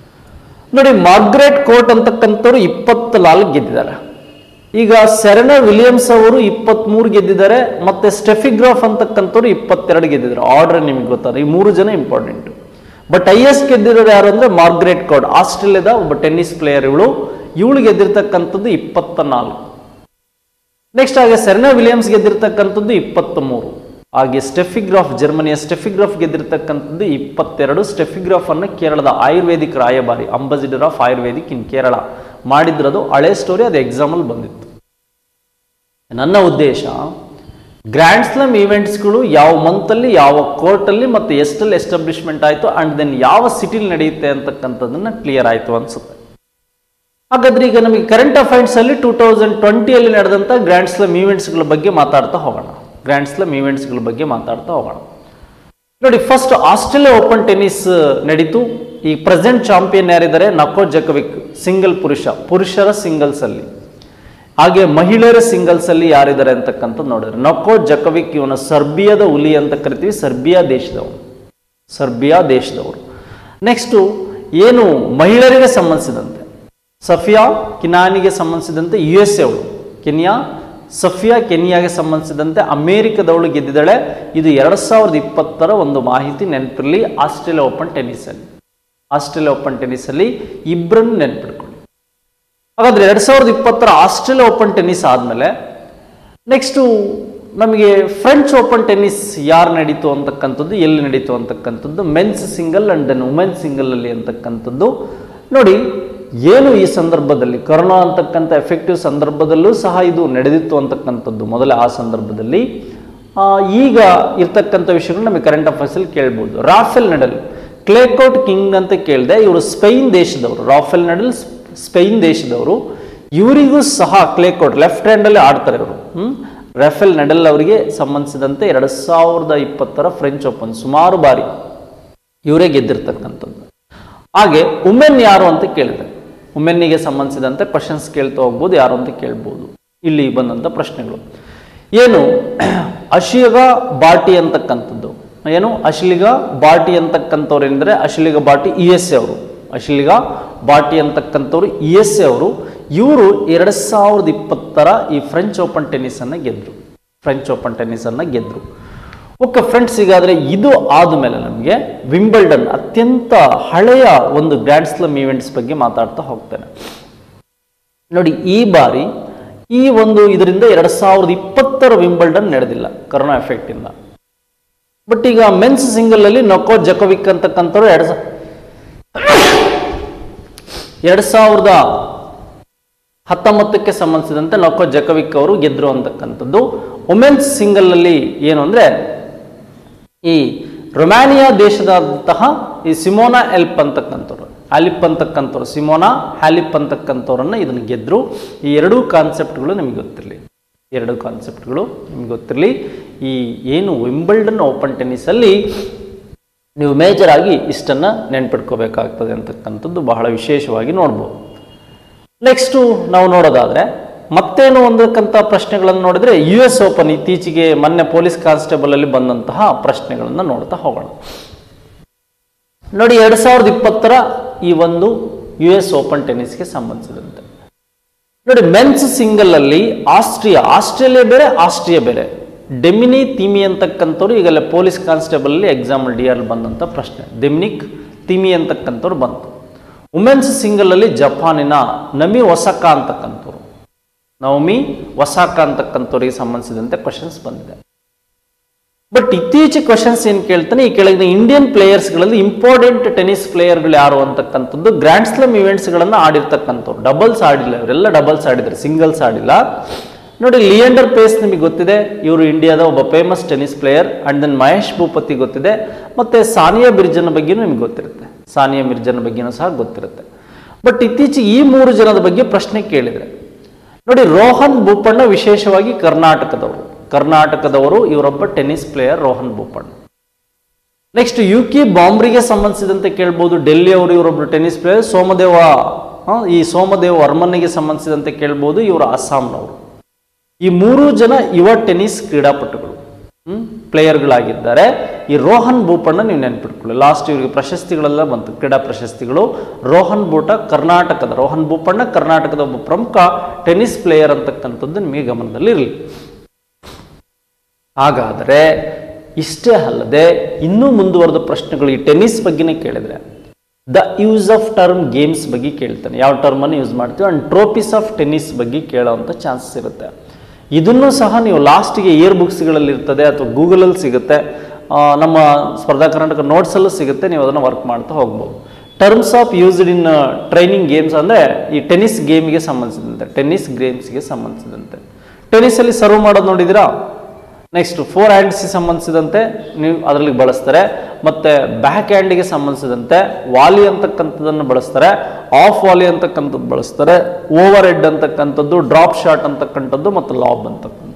ನೋಡಿ ಮಾರ್ಗ್ರೆಟ್ ಕೋರ್ಟ್ ಅಂತಕ್ಕಂಥವ್ರು ಇಪ್ಪತ್ತ ನಾಲ್ಕು ಗೆದ್ದಿದ್ದಾರೆ ಈಗ ಸೆರೆನಾ ವಿಲಿಯಮ್ಸ್ ಅವರು ಇಪ್ಪತ್ಮೂರು ಗೆದ್ದಿದ್ದಾರೆ ಮತ್ತೆ ಸ್ಟೆಫಿಗ್ರಾಫ್ ಅಂತಕ್ಕಂಥವ್ರು ಇಪ್ಪತ್ತೆರಡು ಗೆದ್ದಿದ್ದಾರೆ ಆರ್ಡರ್ ನಿಮಗೆ ಗೊತ್ತಾರೆ ಈ ಮೂರು ಜನ ಇಂಪಾರ್ಟೆಂಟ್ ಬಟ್ ಹೈಯೆಸ್ಟ್ ಗೆದ್ದಿರೋರು ಯಾರು ಅಂದ್ರೆ ಮಾರ್ಗ್ರೆಟ್ ಕೋರ್ಟ್ ಆಸ್ಟ್ರೇಲಿಯಾದ ಒಬ್ಬ ಟೆನ್ನಿಸ್ ಪ್ಲೇಯರ್ ಇವಳು ಇವಳು ಗೆದ್ದಿರ್ತಕ್ಕಂಥದ್ದು ಇಪ್ಪತ್ತ ನಾಲ್ಕು ನೆಕ್ಸ್ಟ್ ಹಾಗೆ ಸೆರೆನಾ ವಿಲಿಯಮ್ಸ್ ಗೆದ್ದಿರ್ತಕ್ಕಂಥದ್ದು ಇಪ್ಪತ್ತ್ ಮೂರು ಹಾಗೆ ಸ್ಟೆಫಿಗ್ರಾಫ್ ಜರ್ಮನಿಯ ಸ್ಟೆಫಿಗ್ರಾಫ್ ಗೆದ್ದಿರ್ತಕ್ಕಂಥದ್ದು ಇಪ್ಪತ್ತೆರಡು ಸ್ಟೆಫಿಗ್ರಾಫ್ ಅನ್ನು ಕೇರಳದ ಆಯುರ್ವೇದಿಕ್ ರಾಯಭಾರಿ ambassador of Ayurvedic in Kerala ಮಾಡಿದ್ರದು ಹಳೆ ಸ್ಟೋರಿ ಅದು ಎಕ್ಸಾಮಲ್ಲಿ ಬಂದಿತ್ತು ನನ್ನ ಉದ್ದೇಶ ಗ್ರ್ಯಾಂಡ್ ಸ್ಲಮ್ ಈವೆಂಟ್ಸ್ಗಳು ಯಾವ ಮಂತಲ್ಲಿ ಯಾವ ಕೋರ್ಟಲ್ಲಿ ಮತ್ತು ಎಷ್ಟಲ್ಲಿ ಎಸ್ಟಾಬ್ಲಿಷ್ಮೆಂಟ್ ಆಯಿತು ಆ್ಯಂಡ್ ದೆನ್ ಯಾವ ಸಿಟಿಲಿ ನಡೆಯುತ್ತೆ ಅಂತಕ್ಕಂಥದ್ದನ್ನು ಕ್ಲಿಯರ್ ಆಯಿತು ಅನ್ಸುತ್ತೆ ಹಾಗಾದ್ರೆ ಈಗ ನಮಗೆ ಕರೆಂಟ್ ಅಫೈರ್ಸ್ ಅಲ್ಲಿ ಟೂ ತೌಸಂಡ್ ಟ್ವೆಂಟಿಯಲ್ಲಿ ನಡೆದಂಥ ಗ್ರ್ಯಾಂಡ್ ಸ್ಲಮ್ ಈವೆಂಟ್ಸ್ಗಳ ಬಗ್ಗೆ ಮಾತಾಡ್ತಾ ಹೋಗೋಣ ಗ್ರ್ಯಾಂಡ್ ಸ್ಲಮ್ ಈವೆಂಟ್ಸ್ಗಳ ಬಗ್ಗೆ ಮಾತಾಡ್ತಾ ಹೋಗೋಣ ನೋಡಿ ಫಸ್ಟ್ ಆಸ್ಟ್ರೇಲಿಯಾ ಓಪನ್ ಟೆನ್ನಿಸ್ ನಡೀತು ಈ ಪ್ರೆಸೆಂಟ್ ಚಾಂಪಿಯನ್ ಯಾರಿದ್ದಾರೆ ನಕೋ ಜಕೋವಿಕ್ ಸಿಂಗಲ್ ಪುರುಷ ಪುರುಷರ ಸಿಂಗಲ್ಸ್ ಅಲ್ಲಿ ಹಾಗೆ ಮಹಿಳೆಯರ ಸಿಂಗಲ್ಸ್ ಅಲ್ಲಿ ಯಾರಿದ್ದಾರೆ ಅಂತಕ್ಕಂಥದ್ದು ನೋಡಿದ್ರೆ ನಕೋ ಜಕೋವಿಕ್ ಇವನ ಸರ್ಬಿಯಾದ ಹುಲಿ ಅಂತ ಕರಿತೀವಿ ಸರ್ಬಿಯಾ ದೇಶದವರು ಸರ್ಬಿಯಾ ದೇಶದವರು ನೆಕ್ಸ್ಟು ಏನು ಮಹಿಳೆಯರಿಗೆ ಸಂಬಂಧಿಸಿದಂತೆ ಸಫಿಯಾ ಕಿನಾನಿಗೆ ಸಂಬಂಧಿಸಿದಂತೆ ಯು ಎಸ್ ಎ ಅವಳು ಕೆನಿಯಾ ಸಫಿಯಾ ಕೆನಿಯಾಗೆ ಸಂಬಂಧಿಸಿದಂತೆ ಅಮೇರಿಕದವಳು ಗೆದ್ದಿದ್ದಾಳೆ ಇದು ಎರಡು ಸಾವಿರದ ಇಪ್ಪತ್ತರ ಒಂದು ಮಾಹಿತಿ ನೆನಪಿರಲಿ ಆಸ್ಟ್ರೇಲಿಯಾ ಓಪನ್ ಟೆನ್ನಿಸಲ್ಲಿ ಆಸ್ಟ್ರೇಲಿಯಾ ಓಪನ್ ಟೆನ್ನಿಸಲ್ಲಿ ಇಬ್ಬರನ್ನು ನೆನಪಿಟ್ಕೊಳ್ಳಿ ಹಾಗಾದ್ರೆ ಎರಡು ಸಾವಿರದ ಇಪ್ಪತ್ತರ ಆಸ್ಟ್ರೇಲಿಯಾ ಓಪನ್ ಟೆನ್ನಿಸ್ ಆದಮೇಲೆ ನೆಕ್ಸ್ಟು ನಮಗೆ ಫ್ರೆಂಚ್ ಓಪನ್ ಟೆನ್ನಿಸ್ ಯಾರು ನಡೀತು ಅಂತಕ್ಕಂಥದ್ದು ಎಲ್ಲಿ ನಡೀತು ಅಂತಕ್ಕಂಥದ್ದು men's single and then women single ಅಲ್ಲಿ ಅಂತಕ್ಕಂಥದ್ದು ನೋಡಿ ಏನು ಈ ಸಂದರ್ಭದಲ್ಲಿ ಕೊರೋನಾ ಅಂತಕ್ಕಂಥ ಎಫೆಕ್ಟಿವ್ ಸಂದರ್ಭದಲ್ಲೂ ಸಹ ಇದು ನಡೆದಿತ್ತು ಅಂತಕ್ಕಂಥದ್ದು ಮೊದಲೇ ಆ ಸಂದರ್ಭದಲ್ಲಿ ಆ, ಈಗ ಇರ್ತಕ್ಕಂಥ ವಿಷಯಗಳು ನಮಗೆ ಕರೆಂಟ್ ಅಫೇರ್ಸಲ್ಲಿ ಕೇಳ್ಬೋದು ರಾಫೆಲ್ ನಡಲ್ ಕ್ಲೇಕೋಟ್ ಕಿಂಗ್ ಅಂತ ಕೇಳಿದೆ ಇವರು ಸ್ಪೈನ್ ದೇಶದವರು ರಾಫೆಲ್ ನಡಲ್ ಸ್ಪೈನ್ ದೇಶದವರು ಇವರಿಗೂ ಸಹ ಕ್ಲೇಕೋಟ್ ಲೆಫ್ಟ್ ಹ್ಯಾಂಡಲ್ಲಿ ಆಡ್ತಾರೆ ಇವರು ಹ್ಮ್ ರೆಫೆಲ್ ನೆಡಲ್ ಅವರಿಗೆ ಸಂಬಂಧಿಸಿದಂತೆ ಎರಡು ಸಾವಿರದ ಇಪ್ಪತ್ತರ ಫ್ರೆಂಚ್ ಓಪನ್ ಸುಮಾರು ಬಾರಿ ಇವರೇ ಗೆದ್ದಿರ್ತಕ್ಕಂಥದ್ದು ಹಾಗೆ ಉಮೆನ್ ಯಾರು ಅಂತ ಕೇಳಿದೆ ಉಮೆನ್ನಿಗೆ ಸಂಬಂಧಿಸಿದಂತೆ ಕ್ವಶನ್ಸ್ ಕೇಳ್ತಾ ಹೋಗ್ಬೋದು ಯಾರು ಅಂತ ಕೇಳ್ಬೋದು ಇಲ್ಲಿ ಬಂದಂಥ ಪ್ರಶ್ನೆಗಳು ಏನು ಅಶಿಗ ಬಾಟಿ ಅಂತಕ್ಕಂಥದ್ದು ಏನು ಅಶ್ಲಿಗ ಬಾಟಿ ಅಂತಕ್ಕಂಥವ್ರು ಏನಂದರೆ Ashleigh Barty E S A ಅವರು ಅಶ್ಲಿಗ ಬಾಟಿ ಅಂತಕ್ಕಂಥವ್ರು ಇ ಎಸ್ ಎ ಅವರು ಇವರು ಎರಡು ಸಾವಿರದ ಇಪ್ಪತ್ತರ ಈ ಫ್ರೆಂಚ್ ಓಪನ್ ಟೆನ್ನಿಸನ್ನು ಗೆದ್ದರು ಫ್ರೆಂಚ್ ಓಪನ್ ಟೆನ್ನಿಸನ್ನು ಗೆದ್ದರು ಓಕೆ ಫ್ರೆಂಡ್ಸ್ ಈಗಾದರೆ ಇದು ಆದಮೇಲೆ ನಮಗೆ ವಿಂಬಲ್ಡನ್ ಅತ್ಯಂತ ಹಳೆಯ ಒಂದು ಗ್ರ್ಯಾಂಡ್ ಸ್ಲಮ್ ಈವೆಂಟ್ಸ್ ಬಗ್ಗೆ ಮಾತಾಡ್ತಾ ಹೋಗ್ತೇನೆ ನೋಡಿ ಈ ಬಾರಿ ಈ ಒಂದು ಇದರಿಂದ ಎರಡು ಸಾವಿರದ ಇಪ್ಪತ್ತರ ವಿಂಬಲ್ಡನ್ ನಡೆದಿಲ್ಲ ಕರೋನಾ ಎಫೆಕ್ಟಿಂದ ಬಟ್ ಈಗ ಮೆನ್ಸ್ ಸಿಂಗಲ್ ಅಲ್ಲಿ ನೊಕೋ ಜಕೋವಿಕ್ ಅಂತಕ್ಕಂಥವ್ರು ಎರಡು ಎರಡು ಸಾವಿರದ ಹತ್ತೊಂಬತ್ತಕ್ಕೆ ಸಂಬಂಧಿಸಿದಂತೆ ನೊಕೋ ಜಕೋವಿಕ್ ಅವರು ಗೆದ್ರು ಅಂತಕ್ಕಂಥದ್ದು ವುಮೆನ್ಸ್ ಸಿಂಗಲ್ ಅಲ್ಲಿ ಏನು ಅಂದ್ರೆ ಈ ರೊಮ್ಯಾನಿಯಾ ದೇಶದಂತಹ ಈ ಸಿಮೋನಾ ಎಲ್ಪ್ ಅಂತಕ್ಕಂಥವ್ರು ಹ್ಯಾಲಿಪ್ ಅಂತಕ್ಕಂಥವ್ರು ಸಿಮೋನಾ ಹ್ಯಾಲಿಪ್ ಅಂತಕ್ಕಂಥವ್ರನ್ನ ಇದನ್ನು ಗೆದ್ರು ಈ ಎರಡೂ ಕಾನ್ಸೆಪ್ಟ್ಗಳು ನಿಮಗೆ ಗೊತ್ತಿರಲಿ ಎರಡು ಕಾನ್ಸೆಪ್ಟ್ಗಳು ನಿಮ್ಗೆ ಗೊತ್ತಿರಲಿ ಈ ಏನು ವಿಂಬಲ್ಡನ್ ಓಪನ್ ಟೆನ್ನಿಸಲ್ಲಿ ನೀವು ಮೇಜರ್ ಆಗಿ ಇಷ್ಟನ್ನು ನೆನ್ಪಿಟ್ಕೋಬೇಕಾಗ್ತದೆ ಅಂತಕ್ಕಂಥದ್ದು ಬಹಳ ವಿಶೇಷವಾಗಿ ನೋಡ್ಬೋದು ನೆಕ್ಸ್ಟು ನಾವು ನೋಡೋದಾದ್ರೆ ಮತ್ತೇನು ಒಂದಕ್ಕಂಥ ಪ್ರಶ್ನೆಗಳನ್ನು ನೋಡಿದ್ರೆ ಯು ಎಸ್ ಓಪನ್ ಇತ್ತೀಚೆಗೆ ಮೊನ್ನೆ ಪೊಲೀಸ್ ಕಾನ್ಸ್ಟೇಬಲ್ ಅಲ್ಲಿ ಬಂದಂತಹ ಪ್ರಶ್ನೆಗಳನ್ನು ನೋಡ್ತಾ ಹೋಗೋಣ ನೋಡಿ ಎರಡ್ ಸಾವಿರದ ಇಪ್ಪತ್ತರ ಈ ಒಂದು ಯು ಎಸ್ ಓಪನ್ ಟೆನ್ನಿಸ್ಗೆ ಸಂಬಂಧಿಸಿದಂತೆ ನೋಡಿ ಮೆನ್ಸ್ ಸಿಂಗಲ್ ಅಲ್ಲಿ ಆಸ್ಟ್ರಿಯಾ ಆಸ್ಟ್ರೇಲಿಯಾ ಬೇರೆ ಆಸ್ಟ್ರಿಯಾ ಬೇರೆ ಡೆಮಿನಿ ತಿಮಿ ಅಂತಕ್ಕಂಥವ್ರು ಈಗಲೇ ಪೊಲೀಸ್ ಕಾನ್ಸ್ಟೇಬಲ್ ಅಲ್ಲಿ ಎಕ್ಸಾಮ್ ಡಿ ಆರ್ ಬಂದಂಥ ಪ್ರಶ್ನೆ ಡೆಮಿನಿಕ್ ತಿಮಿ ಅಂತಕ್ಕಂಥವ್ರು ಬಂತು ವುಮೆನ್ಸ್ ಸಿಂಗಲ್ ಅಲ್ಲಿ ಜಪಾನಿನ ನಮಿ ಒಸಕ ಅಂತಕ್ಕಂಥವ್ರು ನವಮಿ ಒಸಾಕ ಅಂತಕ್ಕಂಥವ್ರಿಗೆ ಸಂಬಂಧಿಸಿದಂತೆ ಕ್ವಶನ್ಸ್ ಬಂದಿದೆ ಬಟ್ ಇತ್ತೀಚೆ ಕ್ವಶನ್ಸ್ ಏನು ಕೇಳ್ತಾನೆ ಈ ಕೆಳಗಿನ ಇಂಡಿಯನ್ ಪ್ಲೇಯರ್ಸ್ಗಳಲ್ಲಿ ಇಂಪಾರ್ಟೆಂಟ್ ಟೆನ್ನಿಸ್ ಪ್ಲೇಯರ್ಗಳು ಯಾರು ಅಂತಕ್ಕಂಥದ್ದು ಗ್ರ್ಯಾಂಡ್ ಸ್ಲಮ್ ಇವೆಂಟ್ಸ್ಗಳನ್ನು ಆಡಿರ್ತಕ್ಕಂಥವ್ರು ಡಬಲ್ಸ್ ಆಡಿಲ್ಲ ಇವರೆಲ್ಲ ಡಬಲ್ಸ್ ಆಡಿದ್ದಾರೆ ಸಿಂಗಲ್ಸ್ ಆಡಿಲ್ಲ ನೋಡಿ ಲಿಯಂಡರ್ ಪೇಸ್ ನಿಮಗೆ ಗೊತ್ತಿದೆ ಇವರು ಇಂಡಿಯಾದ ಒಬ್ಬ famous tennis player and then Mahesh Bhupathi ಗೊತ್ತಿದೆ ಮತ್ತೆ ಸಾನಿಯಾ ಬಿರ್ಜನ್ ಬಗ್ಗೆನೂ ನಿಮ್ಗೆ ಗೊತ್ತಿರುತ್ತೆ ಸಾನಿಯಾ ಮಿರ್ಜನ್ ಬಗ್ಗೆನೂ ಸಹ ಗೊತ್ತಿರುತ್ತೆ ಬಟ್ ಇತ್ತೀಚೆಗೆ ಈ ಮೂರು ಜನದ ಬಗ್ಗೆ ಪ್ರಶ್ನೆ ಕೇಳಿದರೆ ನೋಡಿ ರೋಹನ್ ಬೋಪಣ್ಣ ವಿಶೇಷವಾಗಿ ಕರ್ನಾಟಕದವರು ಕರ್ನಾಟಕದವರು ಇವರೊಬ್ಬ tennis player Rohan Bopanna next U K ಬಾಂಬ್ರಿಗೆ ಸಂಬಂಧಿಸಿದಂತೆ ಕೇಳ್ಬೋದು ಡೆಲ್ಲಿ ಅವರು ಇವರೊಬ್ಬರು ಟೆನ್ನಿಸ್ ಪ್ಲೇಯರ್ ಸೋಮದೇವ ಆ, ಈ ಸೋಮದೇವ ವರ್ಮನ್ನಿಗೆ ಸಂಬಂಧಿಸಿದಂತೆ ಕೇಳ್ಬೋದು ಇವರು ಅಸ್ಸಾಂನವರು ಈ ಮೂರು ಜನ ಯುವ ಟೆನ್ನಿಸ್ ಕ್ರೀಡಾಪಟುಗಳು ಹ್ಮ್ ಪ್ಲೇಯರ್ಗಳಾಗಿದ್ದಾರೆ ಈ ರೋಹನ್ ಬೋಪಣ್ಣ ನೀವು ನೆನ್ಪಿಟ್ಕೊಳ್ಳಿ ಲಾಸ್ಟ್ ಇವರಿಗೆ ಪ್ರಶಸ್ತಿಗಳೆಲ್ಲ ಬಂತು ಕ್ರೀಡಾ ಪ್ರಶಸ್ತಿಗಳು ರೋಹನ್ ಬೋಟ ಕರ್ನಾಟಕದ ರೋಹನ್ ಬೋಪಣ್ಣ ಕರ್ನಾಟಕದ ಒಬ್ಬ ಪ್ರಮುಖ ಟೆನ್ನಿಸ್ ಪ್ಲೇಯರ್ ಅಂತಕ್ಕಂಥದ್ದು ನಿಮಗೆ ಗಮನದಲ್ಲಿ ಇರಲಿ ಹಾಗಾದರೆ ಇಷ್ಟೇ ಅಲ್ಲದೆ ಇನ್ನೂ ಮುಂದುವರೆದ ಪ್ರಶ್ನೆಗಳು ಈ ಟೆನ್ನಿಸ್ ಬಗ್ಗೆನೇ ಕೇಳಿದ್ರೆ the use of term games ಬಗ್ಗೆ ಕೇಳ್ತಾನೆ ಯಾವ ಟರ್ಮನ್ನು ಯೂಸ್ ಮಾಡ್ತೀವಿ ಅಂಡ್ ಟ್ರೋಫೀಸ್ ಆಫ್ ಟೆನ್ನಿಸ್ ಬಗ್ಗೆ ಕೇಳೋವಂಥ ಚಾನ್ಸಸ್ ಇರುತ್ತೆ ಇದನ್ನು ಸಹ ನೀವು ಲಾಸ್ಟಿಗೆ ಇಯರ್ ಬುಕ್ಸ್ಗಳಲ್ಲಿ ಇರ್ತದೆ ಅಥವಾ ಗೂಗಲಲ್ಲಿ ಸಿಗುತ್ತೆ ಆ, ನಮ್ಮ ಸ್ಪರ್ಧಾ ಕರ್ನಾಟಕ ನೋಟ್ಸಲ್ಲೂ ಸಿಗುತ್ತೆ ನೀವು ಅದನ್ನು ವರ್ಕ್ ಮಾಡ್ತಾ ಹೋಗ್ಬೋದು terms of used in training games ಅಂದರೆ ಈ ಟೆನ್ನಿಸ್ ಗೇಮ್ಗೆ ಸಂಬಂಧಿಸಿದಂತೆ ಟೆನ್ನಿಸ್ ಗೇಮ್ಸ್ಗೆ ಸಂಬಂಧಿಸಿದಂತೆ ಟೆನ್ನಿಸಲ್ಲಿ ಸರ್ವ್ ಮಾಡೋದು ನೋಡಿದಿರಾ ನೆಕ್ಸ್ಟ್ ಫೋರ್ ಹ್ಯಾಂಡ್ಸ್ಗೆ ಸಂಬಂಧಿಸಿದಂತೆ ನೀವು ಅದರಲ್ಲಿ ಬಳಸ್ತಾರೆ ಮತ್ತು ಬ್ಯಾಕ್ ಹ್ಯಾಂಡಿಗೆ ಸಂಬಂಧಿಸಿದಂತೆ ವಾಲಿ ಅಂತಕ್ಕಂಥದ್ದನ್ನು ಬಳಸ್ತಾರೆ ಆಫ್ ವಾಲಿ ಅಂತಕ್ಕಂಥದ್ದು ಬಳಸ್ತಾರೆ ಓವರ್ ಹೆಡ್ ಅಂತಕ್ಕಂಥದ್ದು ಡ್ರಾಪ್ ಶಾಟ್ ಅಂತಕ್ಕಂಥದ್ದು ಮತ್ತು ಲಾಬ್ ಅಂತಕ್ಕಂಥದ್ದು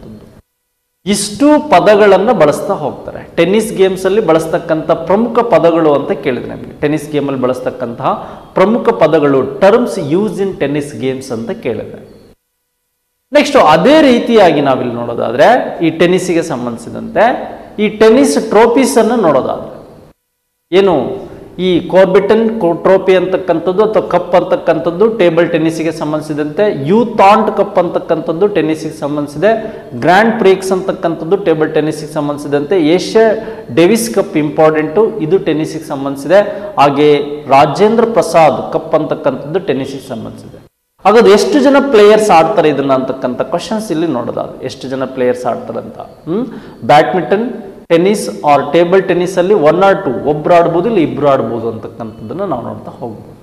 ಇಷ್ಟು ಪದಗಳನ್ನು ಬಳಸ್ತಾ ಹೋಗ್ತಾರೆ ಟೆನ್ನಿಸ್ ಗೇಮ್ಸಲ್ಲಿ ಬಳಸ್ತಕ್ಕಂಥ ಪ್ರಮುಖ ಪದಗಳು ಅಂತ ಕೇಳಿದ್ರೆ ನಿಮಗೆ ಟೆನ್ನಿಸ್ ಗೇಮಲ್ಲಿ ಬಳಸ್ತಕ್ಕಂತಹ ಪ್ರಮುಖ ಪದಗಳು terms use in tennis games ಅಂತ ಕೇಳಿದ್ರೆ ನೆಕ್ಸ್ಟ್ ಅದೇ ರೀತಿಯಾಗಿ ನಾವಿಲ್ಲಿ ನೋಡೋದಾದ್ರೆ ಈ ಟೆನ್ನಿಸ್ಗೆ ಸಂಬಂಧಿಸಿದಂತೆ ಈ ಟೆನ್ನಿಸ್ ಟ್ರೋಫೀಸ್ ಅನ್ನು ನೋಡೋದಾದ್ರೆ ಏನು ಈ ಕಾರ್ಬಿಟನ್ ಟ್ರೋಫಿ ಅಂತಕ್ಕಂಥದ್ದು ಅಥವಾ ಕಪ್ ಅಂತಕ್ಕಂಥದ್ದು ಟೇಬಲ್ ಟೆನ್ನಿಸ್ಗೆ ಸಂಬಂಧಿಸಿದಂತೆ ಯೂತಾಂಟ್ ಕಪ್ ಅಂತಕ್ಕಂಥದ್ದು ಟೆನ್ನಿಸ್ಗೆ ಸಂಬಂಧಿಸಿದೆ ಗ್ರ್ಯಾಂಡ್ ಪ್ರೀಕ್ಸ್ ಅಂತಕ್ಕಂಥದ್ದು ಟೇಬಲ್ ಟೆನ್ನಿಸ್ಗೆ ಸಂಬಂಧಿಸಿದಂತೆ ಏಷ್ಯಾ ಡೇವಿಸ್ ಕಪ್ ಇಂಪಾರ್ಟೆಂಟು ಇದು ಟೆನ್ನಿಸ್ಗೆ ಸಂಬಂಧಿಸಿದೆ ಹಾಗೆ ರಾಜೇಂದ್ರ ಪ್ರಸಾದ್ ಕಪ್ ಅಂತಕ್ಕಂಥದ್ದು ಟೆನ್ನಿಸ್ಗೆ ಸಂಬಂಧಿಸಿದೆ ಹಾಗಾದ್ರೆ ಎಷ್ಟು ಜನ ಪ್ಲೇಯರ್ಸ್ ಆಡ್ತಾರೆ ಇದನ್ನ ಅಂತಕ್ಕಂಥ ಕ್ವಶನ್ಸ್ ಇಲ್ಲಿ ನೋಡೋದಾದ್ರೆ ಎಷ್ಟು ಜನ ಪ್ಲೇಯರ್ಸ್ ಆಡ್ತಾರೆ ಅಂತ ಹ್ಮ್ badminton tennis or table tennis ಅಲ್ಲಿ ಒನ್ ಆರ್ ಟು ಒಬ್ರು ಆಡ್ಬೋದು ಇಲ್ಲ ಇಬ್ರು ಆಡ್ಬೋದು ಅಂತಕ್ಕಂಥದ್ದನ್ನ ನಾವು ನೋಡ್ತಾ ಹೋಗ್ಬೋದು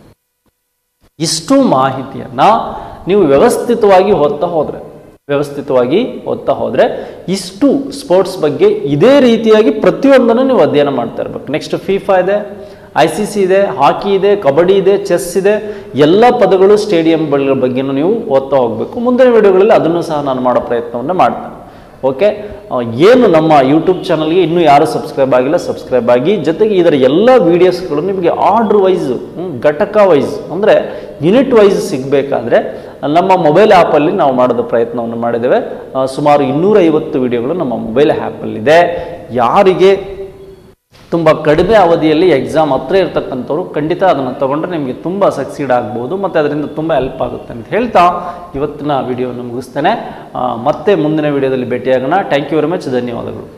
ಇಷ್ಟು ಮಾಹಿತಿಯನ್ನ ನೀವು ವ್ಯವಸ್ಥಿತವಾಗಿ ಓದ್ತಾ ಹೋದ್ರೆ ವ್ಯವಸ್ಥಿತವಾಗಿ ಓದ್ತಾ ಹೋದ್ರೆ ಇಷ್ಟು ಸ್ಪೋರ್ಟ್ಸ್ ಬಗ್ಗೆ ಇದೇ ರೀತಿಯಾಗಿ ಪ್ರತಿಯೊಂದನ್ನು ನೀವು ಅಧ್ಯಯನ ಮಾಡ್ತಾ ಇರ್ಬೇಕು ನೆಕ್ಸ್ಟ್ ಫಿಫಾ ಇದೆ ಐ ಸಿ ಸಿ ಇದೆ ಹಾಕಿ ಇದೆ ಕಬಡ್ಡಿ ಇದೆ ಚೆಸ್ ಇದೆ ಎಲ್ಲ ಪದಗಳು ಸ್ಟೇಡಿಯಂ ಬಗ್ಗೆನೂ ನೀವು ಓದ್ತಾ ಹೋಗಬೇಕು ಮುಂದಿನ ವಿಡಿಯೋಗಳಲ್ಲಿ ಅದನ್ನು ಸಹ ನಾನು ಮಾಡೋ ಪ್ರಯತ್ನವನ್ನು ಮಾಡ್ತೇನೆ ಓಕೆ ಆ, ಏನು ನಮ್ಮ ಯೂಟ್ಯೂಬ್ ಚಾನಲ್ಗೆ ಇನ್ನೂ ಯಾರು ಸಬ್ಸ್ಕ್ರೈಬ್ ಆಗಿಲ್ಲ ಸಬ್ಸ್ಕ್ರೈಬ್ ಆಗಿ ಜೊತೆಗೆ ಇದರ ಎಲ್ಲ ವೀಡಿಯೋಸ್ಗಳು ನಿಮಗೆ ಆರ್ಡ್ರ್ ವೈಸ್ ಘಟಕ ವೈಸ್ ಅಂದರೆ ಯೂನಿಟ್ ವೈಸ್ ಸಿಗಬೇಕಾದ್ರೆ ನಮ್ಮ ಮೊಬೈಲ್ ಆ್ಯಪಲ್ಲಿ ನಾವು ಮಾಡೋದು ಪ್ರಯತ್ನವನ್ನು ಮಾಡಿದ್ದೇವೆ ಆ, ಸುಮಾರು ಇನ್ನೂರೈವತ್ತು ವಿಡಿಯೋಗಳು ನಮ್ಮ ಮೊಬೈಲ್ ಆ್ಯಪಲ್ಲಿದೆ ಯಾರಿಗೆ ತುಂಬ ಕಡಿಮೆ ಅವಧಿಯಲ್ಲಿ ಎಕ್ಸಾಮ್ ಹತ್ರ ಇರ್ತಕ್ಕಂಥವ್ರು ಖಂಡಿತ ಅದನ್ನು ತಗೊಂಡ್ರೆ ನಿಮಗೆ ತುಂಬ ಸಕ್ಸೀಡ್ ಆಗ್ಬೋದು ಮತ್ತು ಅದರಿಂದ ತುಂಬ ಹೆಲ್ಪ್ ಆಗುತ್ತೆ ಅಂತ ಹೇಳ್ತಾ ಇವತ್ತಿನ ವಿಡಿಯೋವನ್ನು ಮುಗಿಸ್ತೇನೆ ಆ, ಮತ್ತೆ ಮುಂದಿನ ವಿಡಿಯೋದಲ್ಲಿ ಭೇಟಿಯಾಗೋಣ ಥ್ಯಾಂಕ್ ಯು ವೆರಿ ಮಚ್ ಧನ್ಯವಾದಗಳು